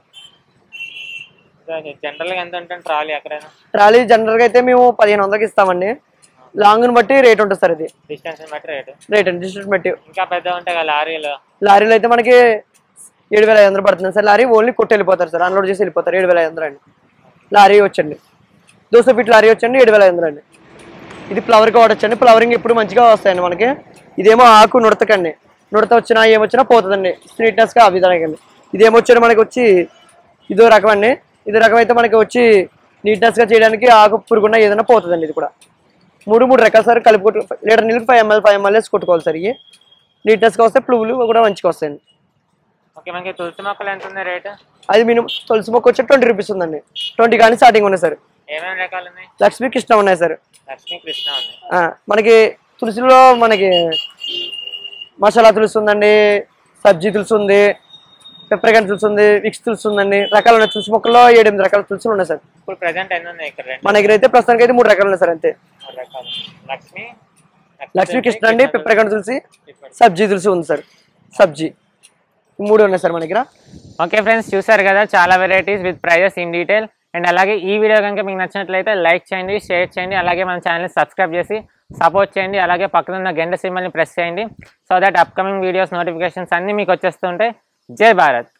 జనరల్ గా ఎంత ఉంటుంది ట్రాలీ ఎక్కడైనా ట్రాలీ జనరల్గా అయితే మేము పదిహేను వందలకి ఇస్తామండి లాంగ్ని బట్టి రేట్ ఉంటుంది సార్ ఇది డిస్టెన్స్ బట్టి రేటు రేట్ అండి డిస్టెన్స్ బట్టి ఇంకా పెద్ద ఉంటాయి కదా లారీలు లారీలు అయితే మనకి ఏడు వేల ఐదు వందలు పడుతుంది సార్ లారీ ఓన్లీ కొట్టి వెళ్ళిపోతారు సార్ అన్లోడ్ చేసి వెళ్ళిపోతారు ఏడు వేల ఐదు వందలు అండి లారీ వచ్చండి దోశ ఫీట్ లారీ వచ్చండి ఏడు వేల ఐదు వందలు అండి ఇది ఫ్లవర్కి వాడచ్చండి ఫ్లవరింగ్ ఎప్పుడు మంచిగా వస్తాయండి మనకి ఇదేమో ఆకు నుడతకండి నుడత వచ్చినా ఏమొచ్చినా పోతుందండి స్వీట్నెస్గా ఆ విధానంగా అండి ఇదేమొచ్చాడు మనకి వచ్చి ఇదో రకం అండి ఇదో రకం అయితే మనకి వచ్చి నీట్నెస్గా చేయడానికి ఆకు పురుగున్న ఏదైనా పోతుందండి ఇది కూడా మూడు మూడు రకాలు సార్ కలుపుకుంటూ లీటర్ నీళ్ళకి ఫైవ్ ఎంఎల్ ఫైవ్ ఎంఎల్ వేసి కొట్టుకోవాలి సార్ ఇవి నీట్నెస్గా వస్తే పువ్వులు కూడా మంచిగా వస్తాయండి ఓకే మనకి తులసి మొక్కలు ఎంత ఉంది రేటు అది మినిమం తులసి మొక్క వచ్చి ట్వంటీ రూపీస్ ఉందండి ట్వంటీ కానీ స్టార్టింగ్ ఉన్నాయి సార్ ఏమేమి రకాలు ఉన్నాయి లక్ష్మీ కృష్ణ ఉన్నాయి సార్ లక్ష్మీ కృష్ణ ఉంది ఆ, మనకి తులసిలో మనకి మసాలా తులసి ఉందండి సబ్జీ తులసి ఉంది పెప్పరకాయ తులసి ఉంది విక్స్ తులసి ఉందండి రకాలు ఉన్నాయి తులసి మొక్కల్లో ఏడెనిమిది రకాల తులసులు ఉన్నాయి సార్ ఇప్పుడు ప్రజెంట్ ఎన్ని ఉన్నాయి ఇక్కడ రెండు మన దగ్గర అయితే ప్రస్తుతానికి అయితే మూడు రకాలు ఉన్నాయి సార్ అంతే మూడు రకాలు లక్ష్మి లక్ష్మీ కృష్ణ అండి పెప్పరకాయ తులసి సబ్జీ తులసి ఉంది సార్ సబ్జీ ఈ మూడు ఉన్నాయి సార్ మన దగ్గర ఓకే ఫ్రెండ్స్ చూసారు కదా చాలా varieties with prices in detail and అలాగే ఈ వీడియో కనుక మీకు నచ్చినట్లయితే లైక్ చేయండి షేర్ చేయండి అలాగే మన ఛానల్ని సబ్స్క్రైబ్ చేసి సపోర్ట్ చేయండి అలాగే పక్కన ఉన్న గంట సింబల్ని ప్రెస్ చేయండి so that upcoming videos notifications అన్నీ మీకు వచ్చేస్తుంటాయి జై భారత్